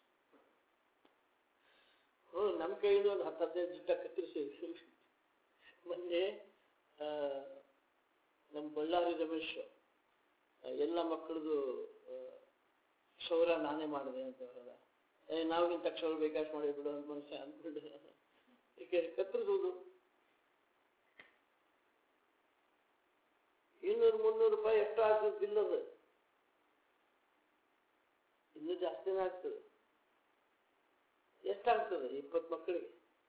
Speaker 1: ಹ್ಞೂ ನಮ್ಮ ಕೈಯಿಂದ ಒಂದು ಹತ್ತು ಹದಿನೈದು ಜುಟ್ಟ ಕತ್ತರಿಸಿ ಮೊನ್ನೆ ಆ, ನಮ್ಮ ಬಳ್ಳಾರಿ ರಮೇಶ್ ಆ, ಎಲ್ಲ ಮಕ್ಕಳದು ಕ್ಷೌರ ನಾನೇ ಮಾಡಿದೆ ಅಂತ ಹೇಳ್ದ ಏ ನಾವಿಗಿಂತ ಕ್ಷೌರ ಬೇಕಾಷ್ಟು ಮಾಡಿ ಬಿಡು ಅಂತ ಮನುಷ್ಯ ಅಂದ್ಬಿಡು ಈಗ ಕತ್ತರಿಸೋದು ಇನ್ನೂರು ಮುನ್ನೂರು ರೂಪಾಯಿ ಎಷ್ಟು ಆಗ್ತದೆ ಬಿಲ್ ಅದು ಇನ್ನೂ ಜಾಸ್ತಿನೇ ಆಗ್ತದೆ ಎಷ್ಟಾಗ್ತದೆ ಇಪ್ಪತ್ತು ಮಕ್ಕಳಿಗೆ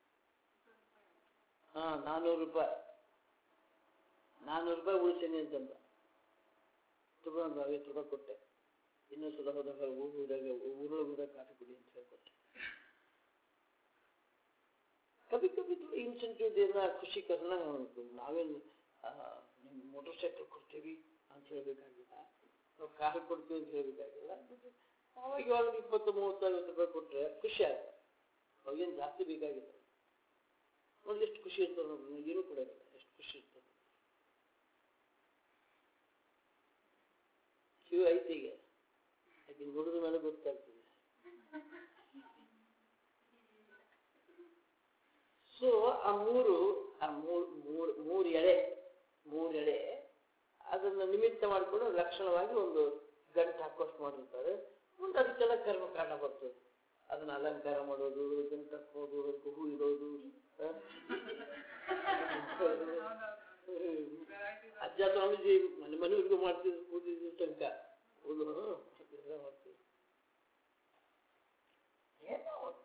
Speaker 1: ಹಾ ನಾನ್ನೂರು ರೂಪಾಯಿ ನಾನ್ನೂರು ರೂಪಾಯಿ ಉಳಿಸೀನಿ ಅಂತಂದ ತಗೊಂಡು ಐವತ್ತು ರೂಪಾಯಿ ಕೊಟ್ಟೆ ಇನ್ನೂ ಸಲ ಹೋದಾಗ ಊರಾಗ ಊರೊಳಗೆ ಕಾಫಿ ಕುಡಿ ಅಂತ ಹೇಳ್ಕೊಟ್ಟೆ ಕभी कभी तो ಇನ್ಸೆಂಟಿವ್ ದೇನ ಖುಷಿ ಕರ್ನ ನಾವೇನು ನಿಮ್ಮ ಮೋಟರ್ ಸೈಕಲ್ ಕೊಡ್ತೀವಿ ಅಂತ ಹೇಳ್ಬೇಕಾಗಿಲ್ಲ ನಾವು ಕಾರ್ ಕೊಡ್ತೀವಿ ಅಂತ ಹೇಳ್ಬೇಕಾಗಿಲ್ಲ ಅವಾಗ ಇವಾಗ ಇಪ್ಪತ್ತು ಮೂವತ್ತು ಐವತ್ತು ರೂಪಾಯಿ ಕೊಟ್ಟರೆ ಖುಷಿ ಆಗುತ್ತೆ ಅವಾಗೇನು ಜಾಸ್ತಿ ಬೇಕಾಗಿಲ್ಲ ನೋಡಿ ಎಷ್ಟು ಖುಷಿ ಇರ್ತದೆ ನೋಡಿ ಏನೂ ಕೊಡೋದಿಲ್ಲ ಎಷ್ಟು ಖುಷಿ ಇರ್ತದೆ ಕ್ಯೂ ಐತಿ ಈಗ ಯಾಕೆ ನೋಡಿದ ಮೇಲೆ ಗೊತ್ತಾಗ್ತದೆ ಸೊ ಆ ಮೂರು ಆ ಮೂರು ಮೂರು ಮೂರು ಎಳೆ ಮೂರು ಎಳೆ ಅದನ್ನು ನಿಮಿತ್ತ ಮಾಡಿಕೊಂಡು ಲಕ್ಷಣವಾಗಿ ಒಂದು ಗಂಟು ಹಾಕೋಷ್ಟು ಮಾಡಿರ್ತಾರೆ ಮುಂದೆ ಅದಕ್ಕೆಲ್ಲ ಕರ್ಮಕಾಂಡ ಬರ್ತದೆ ಅದನ್ನ ಅಲಂಕಾರ ಮಾಡೋದು ಗಂಟು ಹಾಕೋದು ಅದಕ್ಕೆ ಹೂ ಇಡೋದು ಆ? ಅಜ್ಜ ಸ್ವಾಮೀಜಿ ಮನೆ ಮನೆವರೆಗೂ ಮಾಡ್ತಿದ್ರು ಪೂಜೆ ತನಕ ಹೌದು ಅದೆಲ್ಲ ಮಾಡ್ತಿದ್ರು ಏನೋ ಒಂದು.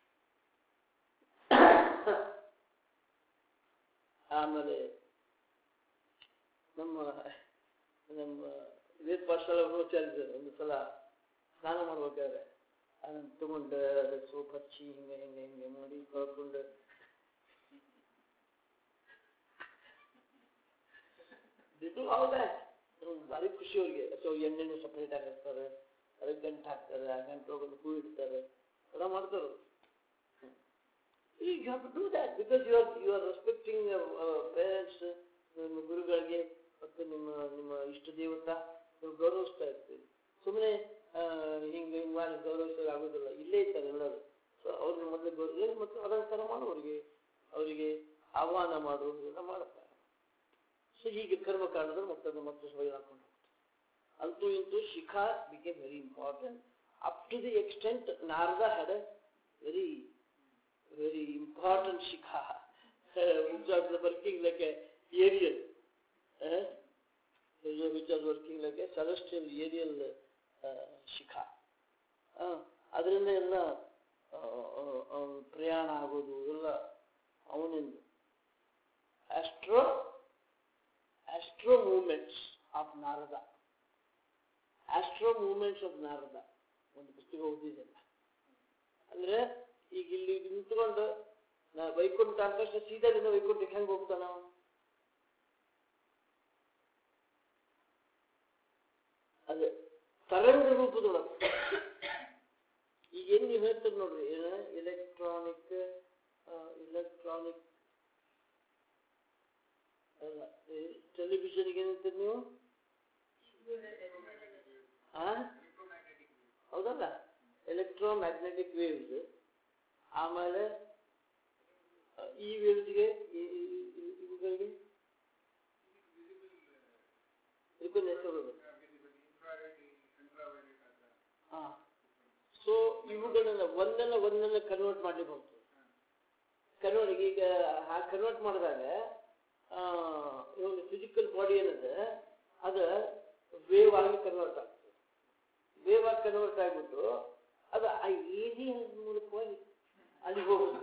Speaker 1: ಆಮೇಲೆ ನಮ್ಮ ನಮ್ಮ ಇದೇ ಪಾಠಶಾಲೆ ಬ್ರಹ್ಮಚಾರಿದ್ರು ಒಂದು ಸಲ ಸ್ನಾನ ಮಾಡ್ಬೇಕಾದ್ರೆ ಅದನ್ನ ತಗೊಂಡು ಅದಕ್ಕೆ ಸೋಪ್ ಹಚ್ಚಿ ಹಿಂಗೆ ಹಿಂಗೆ ಹಿಂಗೆ ಮಾಡಿ ಕಳ್ಕೊಂಡು ಇದು ಹೌದಾ ಭಾರಿ ಖುಷಿ ಅವ್ರಿಗೆ ಸೊ ಎಣ್ಣೆಣ್ಣೆ ಸಪ್ರೇಟ್ ಆಗಿರ್ತಾರೆ ಅದಕ್ಕೆ ಗಂಟು ಹಾಕ್ತಾರೆ ಆ ಗಂಟು ಒಂದು ಹೂ ಇಡ್ತಾರೆ ಎಲ್ಲ ಮಾಡ್ತಾರೆ You have to do that because you are you are respecting your uh, parents, ನಿಮ್ಮ ಗುರುಗಳಿಗೆ ಮತ್ತು ನಿಮ್ಮ ನಿಮ್ಮ ಇಷ್ಟ ದೇವತಾ ನೀವು ಗೌರವಿಸ್ತಾ ಇರ್ತೀರಿ ಸುಮ್ಮನೆ ಹಿಂಗೆ ಹಿಂಗೆ ಮಾಡಿ ಗೌರವಿಸೋಕೆ ಆಗೋದಿಲ್ಲ ಇಲ್ಲೇ ಇರ್ತಾರೆ ಎಲ್ಲರೂ ಸೊ ಅವ್ರನ್ನ ಮೊದಲು ಗೌರವ ಮತ್ತು ಅಲಂಕಾರ ಮಾಡು ಅವರಿಗೆ ಅವರಿಗೆ ಆಹ್ವಾನ ಮಾಡು ಎಲ್ಲ ಮಾಡ್ತಾರೆ ಸೊ ಹೀಗೆ ಕರ್ಮಕಾಂಡದಲ್ಲಿ ಮತ್ತೊಂದು ಮತ್ತೆ ಸೊಯ್ ಹಾಕೊಂಡು ಅಂತೂ ಇಂತೂ shikha became very important up to the extent Narada had a very very important shikha, uh, which was working like a aerial, uh, which was working like a celestial aerial uh, shikha. Uh, ಅದರಿಂದ ಎಲ್ಲ ಪ್ರಯಾಣ ಆಗೋದು ಎಲ್ಲ ಅವನಿಂದ astro astro movements of Narada astro movements of Narada ಒಂದು ಪುಸ್ತಕ ಓದಿದ್ದೆಲ್ಲ ಅಂದ್ರೆ ಈಗ ಇಲ್ಲಿ ನಿಂತ್ಕೊಂಡು ನಾ ವೈಕುಂಠ ಅಂತ ತಕ್ಷಣ ಸೀದಾದಿಂದ ವೈಕುಂಠಕ್ಕೆ ಹೆಂಗೆ ಹೋಗ್ತಾನ ಅವ? ಅದೇ ತರಂಗ ರೂಪದೊಳಗೆ ಈಗ ಏನ್ ನೀವು ಹೇಳ್ತೀರಿ ನೋಡ್ರಿ ಏನ ಎಲೆಕ್ಟ್ರಾನಿಕ್ ಎಲೆಕ್ಟ್ರಾನಿಕ್ ಅಲ್ಲ ಟೆಲಿವಿಷನ್ಗೆ ಏನಂತೀರಿ ನೀವು ಹಾ ಹೌದಲ್ಲ ಎಲೆಕ್ಟ್ರೋ ಮ್ಯಾಗ್ನೆಟಿಕ್ ವೇವ್ಸ್ ಆಮೇಲೆ ಅಹ್, ಈ ವೇವ್ಸ್ಗೆ ಇವುಗಳಿಗೆ ಇದಕ್ಕೊಂದು ಹೆಸರು ಹಾ ಸೊ ಇವುಗಳನ್ನ ಒಂದನ್ನ ಒಂದನ್ನ ಕನ್ವರ್ಟ್ ಮಾಡ್ಲಿಕ್ಕೆ ಹೋಗ್ತದೆ ಕನ್ವರ್ಟ್ ಈಗ ಆ ಕನ್ವರ್ಟ್ ಮಾಡಿದಾಗ ಒಂದು ಫಿಸಿಕಲ್ ಬಾಡಿ ಏನದ ಅದ ವೇವ್ ಆಗಿ ಕನ್ವರ್ಟ್ ಆಗ್ತದೆ ವೇವ್ ಆಗಿ ಕನ್ವರ್ಟ್ ಆಗ್ಬಿಟ್ಟು ಅದು ಆ ಈಸಿ ಮೂಲಕವಾಗಿ ಅಲ್ಲಿಗೆ ಹೋಗುದು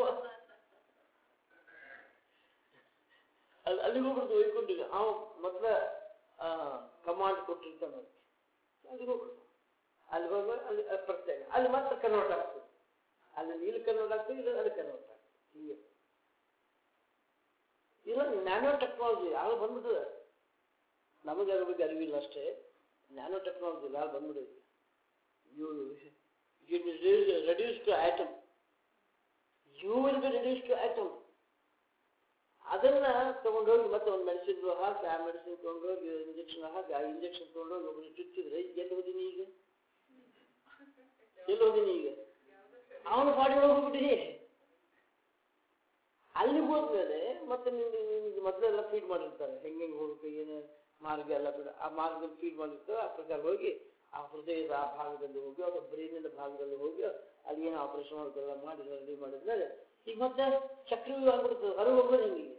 Speaker 1: ಅಲ್ಲಿ ಅಲ್ಲಿಗೆ ಹೋಗ್ಬಿಡ್ತು ಒಯ್ಕೊಂಡಿಲ್ಲ ಅವ ಮೊದಲ ಕಮಾಂಡ್ ಕೊಟ್ಟಿರ್ತಾನೆ ಅದಕ್ಕೆ ಅಲ್ಲಿಗೆ ಹೋಗ್ಬಿಡ್ತು ಅಲ್ಲಿ ಹೋಗಿ ಅಲ್ಲಿ ಅದ್ ಪ್ರತ್ಯೇಕ ಅಲ್ಲಿ ಮತ್ತೆ ಕನ್ವರ್ಟ್ ಆಗ್ತದೆ ಅಲ್ಲಿ ಇಲ್ಲಿ ಕನ್ವರ್ಟ್ ಆಗ್ತದೆ ಇಲ್ಲ ಅಲ್ಲಿ ಕನ್ವರ್ಟ್ ಆಗ್ತದೆ ಹೀಗೆ ಇಲ್ಲ ನ್ಯಾನೋ ಟೆಕ್ನಾಲಜಿ ಯಾರು ಬಂದ್ಬಿಟ್ಟದೆ ನಮಗೆ ಅದ್ರ ಬಗ್ಗೆ ಅರಿವಿಲ್ಲ ಅಷ್ಟೇ ನ್ಯಾನೋ ಟೆಕ್ನಾಲಜಿ ಯಾರು ಬಂದ್ಬಿಟ್ಟಿದೆ you you will be reduced to atom. You will be reduced to atom. ಅದನ್ನ ತಗೊಂಡೋಗಿ ಮತ್ತೆ ಒಂದು ಮೆಡಿಸಿನ್ ಹಾಕಿ ಆ ಮೆಡಿಸಿನ್ ತಗೊಂಡೋಗಿ ಇಂಜೆಕ್ಷನ್ ಹಾಕಿ ಆ ಇಂಜೆಕ್ಷನ್ ತಗೊಂಡೋಗಿ ಒಬ್ಬರು ಚುಚ್ಚಿದ್ರೆ ಎಲ್ಲಿ ಹೋದಿನಿ ಈಗ ಎಲ್ಲಿ ಹೋದಿನಿ ಈಗ ಅವನ ಬಾಡಿ ಒಳಗೆ ಹೋಗ್ಬಿಟ್ಟಿದೆ ಅಲ್ಲಿಗೆ ಹೋದ್ಮೇಲೆ ಮತ್ತೆ ನಿಮ್ಗೆ ನಿಮ್ಗೆ ಮೊದಲೆಲ್ಲ ಫೀಡ್ ಮಾಡಿರ್ತಾರೆ ಹೆಂಗೆ ಹೆಂಗೆ ಹೋಗ್ಬೇಕು ಏನು ಮಾರ್ಗ ಎಲ್ಲ ಬಿಡ ಆ ಮಾರ್ಗದಲ್ಲಿ ಫೀಡ್ ಮಾಡಿರ್ತಾರೆ ಆ ಪ್ರಕಾರ ಹೋಗಿ ಆ ಹೃದಯದ ಆ ಭಾಗದಲ್ಲಿ ಹೋಗಿ ಅಥವಾ ಬ್ರೈನಿನ ಭಾಗದಲ್ಲಿ ಹೋಗಿ ಅಲ್ಲಿ ಏನು ಆಪರೇಷನ್ ಅವ್ರಿಗೆಲ್ಲ ಮಾಡಿ ರೆಡಿ ಮಾಡಿದ್ಮೇಲೆ ಈಗ ಮತ್ತೆ ಚಕ್ರವ್ಯೂಹ ಆಗ್ಬಿಡ್ತದೆ ಹೊರಗೆ ಹೋಗೋದು ಹಿಂಗೆ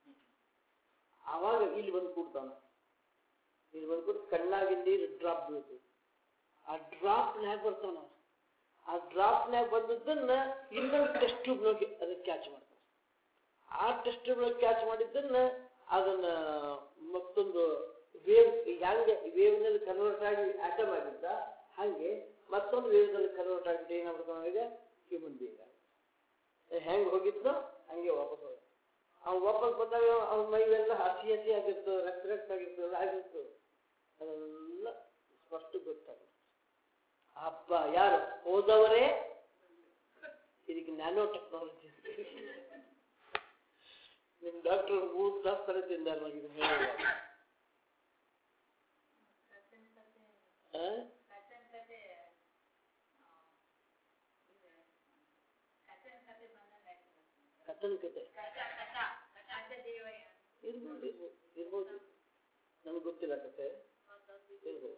Speaker 1: ಆವಾಗ ಇಲ್ಲಿ ಬಂದು ಕೂಡ್ತಾನ ಇಲ್ಲಿ ಬಂದು ಕೂತು ಕಣ್ಣಾಗಿ ನೀರು ಡ್ರಾಪ್ ಬೀಳ್ತದೆ ಆ ಡ್ರಾಪ್ನ್ಯಾಗ ಬರ್ತಾನ ಅವ್ನು. ಆ ಡ್ರಾಪ್ನ್ಯಾಗ ಬಂದದ್ದನ್ನ ಇನ್ನೊಂದು ಟೆಸ್ಟ್ ಟ್ಯೂಬ್ನಾಗ ಅದಕ್ಕೆ ಕ್ಯಾಚ್ ಮಾಡ್ತಾನೆ ಆ ಟೆಸ್ಟ್ ಟ್ಯೂಬ್ನಾಗ ಕ್ಯಾಚ್ ಮಾಡಿದ್ದನ್ನ ಅದನ್ನ ಮತ್ತೊಂದು ವೇವ್ ಹೆಂಗೆ ವೇವ್ನಲ್ಲಿ ಕನ್ವರ್ಟ್ ಆಗಿ ಆಟಮ್ ಆಗಿದ್ದ ಹಾಗೆ ಮತ್ತೊಂದು ವೇವ್ನಲ್ಲಿ ಕನ್ವರ್ಟ್ ಆಗಿಬಿಟ್ಟು ಏನಾಗ್ಬಿಡ್ತಾನೆ ಈಗ ಹ್ಯೂಮನ್ ಬೀಯಿಂಗ್ ಹೆಂಗೆ ಹೋಗಿದ್ನೋ ಹಂಗೆ ವಾಪಸ್ ಹೋದ ಅವ್ನು ವಾಪಸ್ ಬಂದಾಗ ಅವ್ನ ಮೈಯೆಲ್ಲ ಹಸಿ ಹಸಿ ಆಗಿರ್ತದೆ ರಕ್ತ ರಕ್ತ ಆಗಿರ್ತದೆ ಆಗಿರ್ತದೆ ಅದೆಲ್ಲ ಸ್ಪಷ್ಟ ಗೊತ್ತಾಗುತ್ತೆ ಅಪ್ಪ ಯಾರು ಹೋದವರೇ ಇದಕ್ಕೆ ನ್ಯಾನೋ ಟೆಕ್ನಾಲಜಿ ನಿಮ್ಮ ಡಾಕ್ಟರ್ ಮೂರು ತಾಸು ತಲೆ ತಿಂದಾರ ನನಗೆ ಇದನ್ನ ಹೇಳುವಾಗ ಆ? ಕಥನ್ ಕತೆ ಇರ್ಬೋದು ಇರ್ಬೋದು ಇರ್ಬೋದು ನಮ್ಗೆ ಗೊತ್ತಿಲ್ಲ ಕತೆ ಇರ್ಬೋದು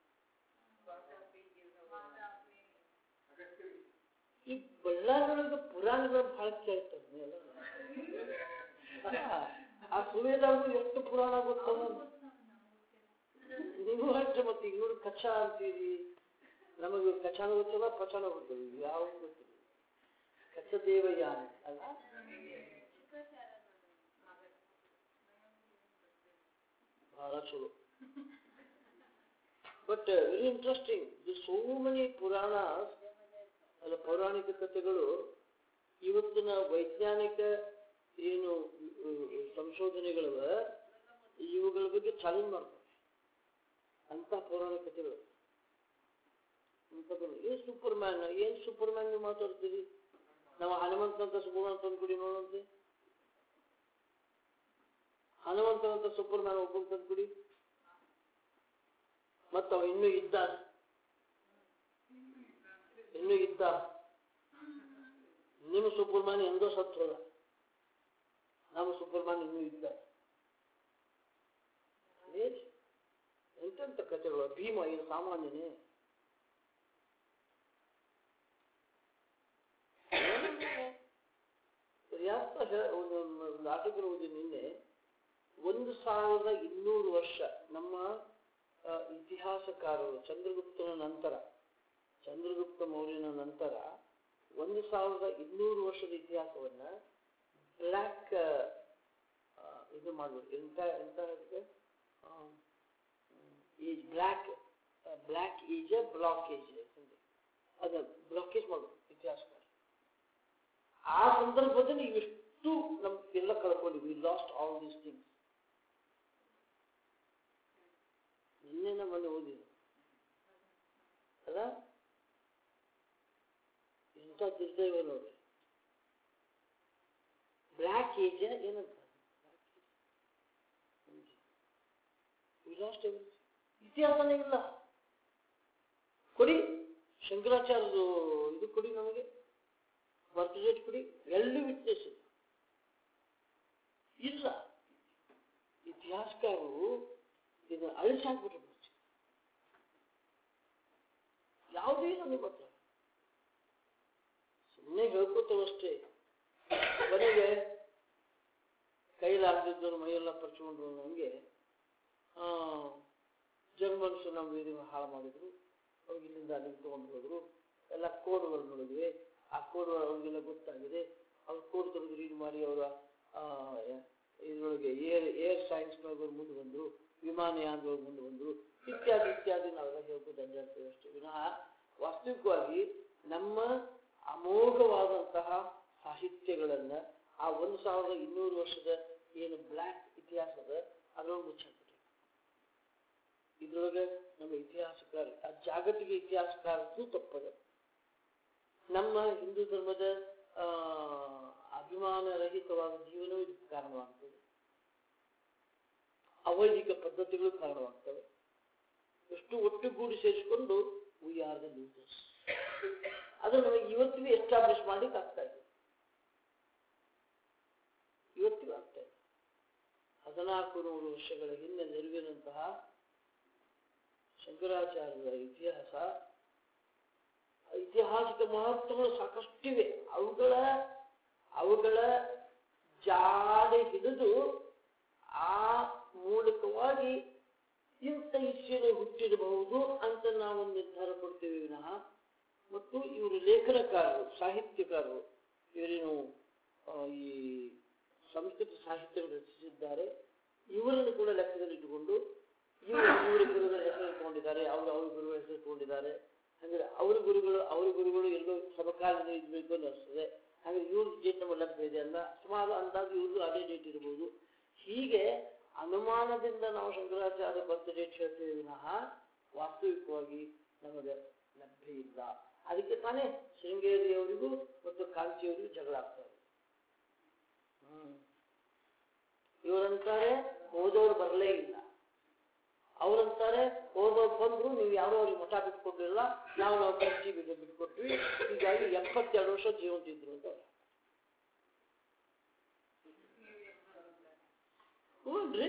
Speaker 1: ಈ ಬಳ್ಳಾರಿಯೊಳಗೆ ಪುರಾಣಗಳು ಬಹಳ ಕೇಳ್ತಾರೆ ನೀವೆಲ್ಲ ಅಲ್ಲ, ಆ ಸುವೇದಾಗೂ ಎಷ್ಟು ಪುರಾಣ ಗೊತ್ತವ ನೀವು ಅಷ್ಟೇ ಮತ್ತೆ ಈಗ ನೋಡಿ ಕಚ್ಚಾ ಅಂತೀರಿ ನಮಗೆ ಕಚಾನ ಗೊತ್ತಿಲ್ಲ ಪಚಾನ ಗೊತ್ತಿಲ್ಲ ಯಾವ ಗೊತ್ತಿಲ್ಲ ಕಚ್ಚ ದೇವಯಾನ ಅಲ್ಲ ಬಹಳ ಚಲೋ but very interesting so many purana ಅಲ್ಲ ಪೌರಾಣಿಕ ಕಥೆಗಳು ಇವತ್ತಿನ ವೈಜ್ಞಾನಿಕ ಏನು ಅಹ್, ಸಂಶೋಧನೆಗಳವ ಇವುಗಳ ಬಗ್ಗೆ ಚಾಲೆಂಜ್ ಮಾಡ್ತಾರೆ ಅಂತ ಪೌರಾಣಿಕ ಕಥೆಗಳು ಅಂತ ಏನು ಸೂಪರ್ ಮ್ಯಾನ್ ಏನ್ ಸೂಪರ್ ಮ್ಯಾನ್ ನೀವು ಮಾತಾಡ್ತೀರಿ ನಮ್ಮ ಹನುಮಂತನಂತ ಸುಪರ್ಮ್ಯಾನ್ ತಂದು ಕುಡಿ ನೋಡಂತೆ ಹನುಮಂತನಂತ ಸೂಪರ್ಮ್ಯಾನ್ ಒಬ್ಬನ್ ತಂದು ಕುಡಿ ಮತ್ತು ಅವ ಇನ್ನೂ ಇದ್ದ ಇನ್ನೂ ಇದ್ದ ನಿಮ್ಮ ಸೂಪರ್ಮ್ಯಾನ್ ಎಂದೋ ಸತ್ತು ಹೋದ ನಮ್ಮ ಸೂಪರ್ಮ್ಯಾನ್ ಇನ್ನೂ ಇದ್ದ ಏನ್ ಎಂತೆಂತ ಕಥೆಗಳು ಭೀಮ ಏನು ಸಾಮಾನ್ಯನೇ ಯಾಕ ಒಂದು ಒಂದು ಆರ್ಟಿಕಲ್ ಓದಿ ನಿನ್ನೆ ಒಂದು ಸಾವಿರದ ಇನ್ನೂರು ವರ್ಷ ನಮ್ಮ ಆ, ಇತಿಹಾಸಕಾರರು ಚಂದ್ರಗುಪ್ತನ ನಂತರ ಚಂದ್ರಗುಪ್ತ ಮೌರ್ಯನ ನಂತರ ಒಂದು ಸಾವಿರದ ಇನ್ನೂರು ವರ್ಷದ ಇತಿಹಾಸವನ್ನ ಬ್ಲ್ಯಾಕ್ ಇದು ಮಾಡ್ಬೇಕು ಎಂತ ಎಂತ ಹೇಳಿದ್ರೆ is black black is black age ಅದ ಬ್ಲಾಕೇಜ್ ಮಾಡ್ಬೇಕು ಇತಿಹಾಸಕಾರ ಆ ಸಂದರ್ಭದಲ್ಲಿ ಇವೆಷ್ಟು ನಮ್ ಎಲ್ಲ ಕಳ್ಕೊಂಡಿವಿ we lost all these things ನಿನ್ನೆ ನಮ್ಮಲ್ಲಿ ಓದಿದ್ರು ಅಲ್ಲ ಇಂಥ ದುರ್ದೈವ ನೋಡಿ ಬ್ಲ್ಯಾಕ್ ಏಜ್ ಏನಂತ ವಿ ಲಾಸ್ಟ್ ಇತಿಹಾಸನೇ ಇಲ್ಲ ಕೊಡಿ ಶಂಕರಾಚಾರ್ಯದು ಇದು ಕೊಡಿ ನಮಗೆ ಬರ್ತ್ ಡೇಟ್ ಕೊಡಿ ಎಲ್ಲಿ ವಿಟ್ನೆಸ್ ಇಲ್ಲ ಇತಿಹಾಸಕಾರರು ಇದನ್ನ ಅಳಿಸಾಕ್ಬಿಟ್ರು ಯಾವುದೇ ನಮಗೆ ಗೊತ್ತಿಲ್ಲ ಸುಮ್ಮನೆ ಹೇಳ್ಕೊತವಷ್ಟೇ ಕೊನೆಗೆ ಕೈಲಾಗದಿದ್ದವರು ಮೈಯೆಲ್ಲ ಪರ್ಚ್ಕೊಂಡ್ರು ನಮಗೆ ಜರ್ಮನ್ಸ್ ನಮ್ಮ ವೇದಿಗೆ ಹಾಳು ಮಾಡಿದ್ರು ಅವ್ರಿಗೆ ಇಲ್ಲಿಂದ ಅಲ್ಲಿಗೆ ತಗೊಂಡು ಹೋದ್ರು ಎಲ್ಲ ಕೋಡ್ಗಳು ನೋಡಿದ್ವಿ ಆ ಕೋಡ್ ಅವ್ರಿಗೆಲ್ಲ ಗೊತ್ತಾಗಿದೆ ಅವ್ರು ಕೋಡ್ ತೆಗೆದು ರೀಡ್ ಮಾಡಿ ಅವರ ಇದರೊಳಗೆ ಏರ್ ಏರ್ ಸೈನ್ಸ್ನೊಳಗೆ ಮುಂದೆ ಬಂದರು ವಿಮಾನಯಾನದೊಳಗೆ ಮುಂದೆ ಬಂದರು ಇತ್ಯಾದಿ ಇತ್ಯಾದಿ ನಾವೆಲ್ಲ ಹೇಳ್ಕೊಂಡು ಅಂಜಾಡ್ತೇವೆ ಅಷ್ಟೇ ವಿನಃ ವಾಸ್ತವಿಕವಾಗಿ ನಮ್ಮ ಅಮೋಘವಾದಂತಹ ಸಾಹಿತ್ಯಗಳನ್ನ ಆ ಒಂದು ಸಾವಿರದ ಇನ್ನೂರು ವರ್ಷದ ಏನು ಬ್ಲ್ಯಾಕ್ ಇತಿಹಾಸದ ಅದರೊಳಗೆ ಮುಚ್ಚಾಕ್ಬಿಟ್ಟು ಇದ್ರೊಳಗೆ ನಮ್ಮ ಇತಿಹಾಸಕಾರ ಆ ಜಾಗತಿಕ ಇತಿಹಾಸಕಾರದ್ದು ತಪ್ಪದ ನಮ್ಮ ಹಿಂದೂ ಧರ್ಮದ ಆ, ಅಭಿಮಾನರಹಿತವಾದ ಜೀವನವೂ ಇದಕ್ಕೆ ಕಾರಣವಾಗ್ತದೆ ಅವೈದಿಕ ಪದ್ಧತಿಗಳು ಕಾರಣವಾಗ್ತವೆ ಎಷ್ಟು ಒಟ್ಟುಗೂಡಿ ಸೇರಿಸಿಕೊಂಡು ವಿ ಆರ್ ದ ಲೂಸರ್ಸ್ ಅದು ನಮಗೆ ಇವತ್ತಿಗೂ ಎಸ್ಟಾಬ್ಲಿಷ್ ಮಾಡ್ಲಿಕ್ಕೆ ಆಗ್ತಾ ಇದೆ ಇವತ್ತಿಗೂ ಆಗ್ತಾ ಇದೆ ಹದಿನಾಲ್ಕು ನೂರು ವರ್ಷಗಳ ಹಿಂದೆ ನೆರವೇರಿದಂತಹ ಶಂಕರಾಚಾರ್ಯರ ಇತಿಹಾಸ ಐತಿಹಾಸಿಕ ಮಹತ್ವಗಳು ಸಾಕಷ್ಟಿವೆ ಅವುಗಳ ಅವುಗಳ ಜಾಡೆ ಹಿಡಿದು ಆ ಮೂಲಕವಾಗಿ ಇಂಥ ಇಚ್ಛೆಗಳು ಹುಟ್ಟಿರಬಹುದು ಅಂತ ನಾವು ನಿರ್ಧಾರ ಕೊಡ್ತೇವೆ ವಿನಃ ಮತ್ತು ಇವರು ಲೇಖನಕಾರರು ಸಾಹಿತ್ಯಕಾರರು ಇವರೇನು ಆ, ಈ ಸಂಸ್ಕೃತ ಸಾಹಿತ್ಯವನ್ನು ರಚಿಸಿದ್ದಾರೆ ಇವರನ್ನು ಕೂಡ ಲೆಕ್ಕದಲ್ಲಿ ಇಟ್ಟುಕೊಂಡು ಇವರು ಇವರ ಗುರುಗಳ ಹೆಸರು ಇಟ್ಕೊಂಡಿದ್ದಾರೆ ಅವರು ಅವ್ರ ಗುರುಗಳ ಹೆಸರು ಇಟ್ಕೊಂಡಿದ್ದಾರೆ ಹಾಗಾದ್ರೆ ಅವ್ರ ಗುರುಗಳು ಅವ್ರ ಗುರುಗಳು ಎಲ್ಲೋ ಸಮಕಾಲೀನ ಇರಬೇಕು ಅಂತ ಅನಿಸ್ತದೆ ಹಾಗೆ ಇವ್ರ ಡೇಟ್ ನಮ್ಮ ಲಭ್ಯ ಇದೆ ಅಲ್ಲ ಸುಮಾರು ಅಂದಾಜು ಇವ್ರದ್ದು ಅದೇ ಡೇಟ್ ಇರಬಹುದು ಹೀಗೆ ಅನುಮಾನದಿಂದ ನಾವು ಶಂಕರಾಚಾರ್ಯ ಬರ್ತ್ ಡೇಟ್ ಹೇಳ್ತೇವೆ ವಿನಃ ವಾಸ್ತವಿಕವಾಗಿ ನಮಗೆ ಲಭ್ಯ ಇಲ್ಲ ಅದಕ್ಕೆ ತಾನೇ ಶೃಂಗೇರಿಯವರಿಗೂ ಮತ್ತು ಕಾಂಚಿಯವರಿಗೂ ಜಗಳ ಆಗ್ತವೆ ಹ್ಮ್ ಇವರಂತಾರೆ ಹೋದವ್ರು ಬರಲೇ ಇಲ್ಲ ಅವ್ರಂತಾರೆ ಹೋದವ್ರು ಬಂದ್ರು ನೀವು ಯಾರೋ ಅವ್ರಿಗೆ ಮಠ ಬಿಟ್ಕೊಟ್ಟಿಲ್ಲ ನಾವು ನಾವು ಖರ್ಚಿ ಬಿಟ್ಟು ಬಿಟ್ಕೊಟ್ವಿ ಹೀಗಾಗಿ ಎಪ್ಪತ್ತೆರಡು ವರ್ಷ ಜೀವಂತಿದ್ರು ಅಂತ ಅವ್ರು. ಹ್ಞೂನ್ರಿ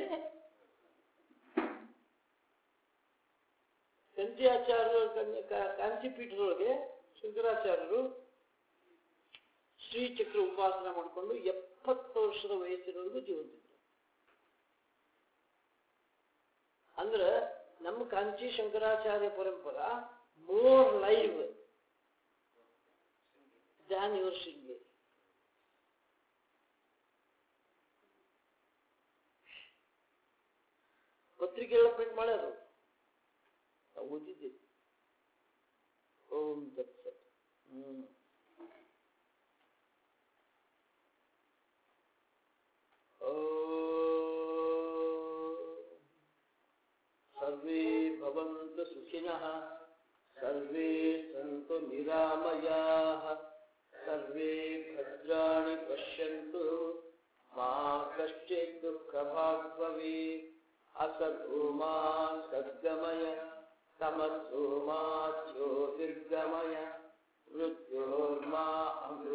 Speaker 1: ಕಂಚಿಯಾಚಾರ್ಯರು ಕನ್- ಕ- ಕಾಂಚಿಪೀಠದೊಳಗೆ ಶಂಕರಾಚಾರ್ಯರು ಶ್ರೀಚಕ್ರ ಉಪಾಸನ ಮಾಡಿಕೊಂಡು ಎಪ್ಪತ್ತು ವರ್ಷದ ವಯಸ್ಸಿನವರೆಗೂ ಜೀವಂತಿದ್ರು ಅಂದ್ರೆ ನಮ್ಮ ಕಾಂಚಿ ಶಂಕರಾಚಾರ್ಯ ಪರಂಪರ more live than your Sringeri ಪತ್ರಿಕೆಗಳ ಪ್ರಿಂಟ್ ಮಾಡ್ಯಾರು ನಾವು ಓದಿದ್ದೀವಿ ಓಂ ತತ್ಸತ್ ಹ್ಮ್ सर्वे भवन्तु सुखिनः सर्वे सन्तु निरामयाः सर्वे भद्राणि पश्यन्तु मा कश्चित् दुःखभाग् भवेत् असतो मा सद्गमय तमसो मा ज्योतिर्गमय मृत्योर्मा अमृत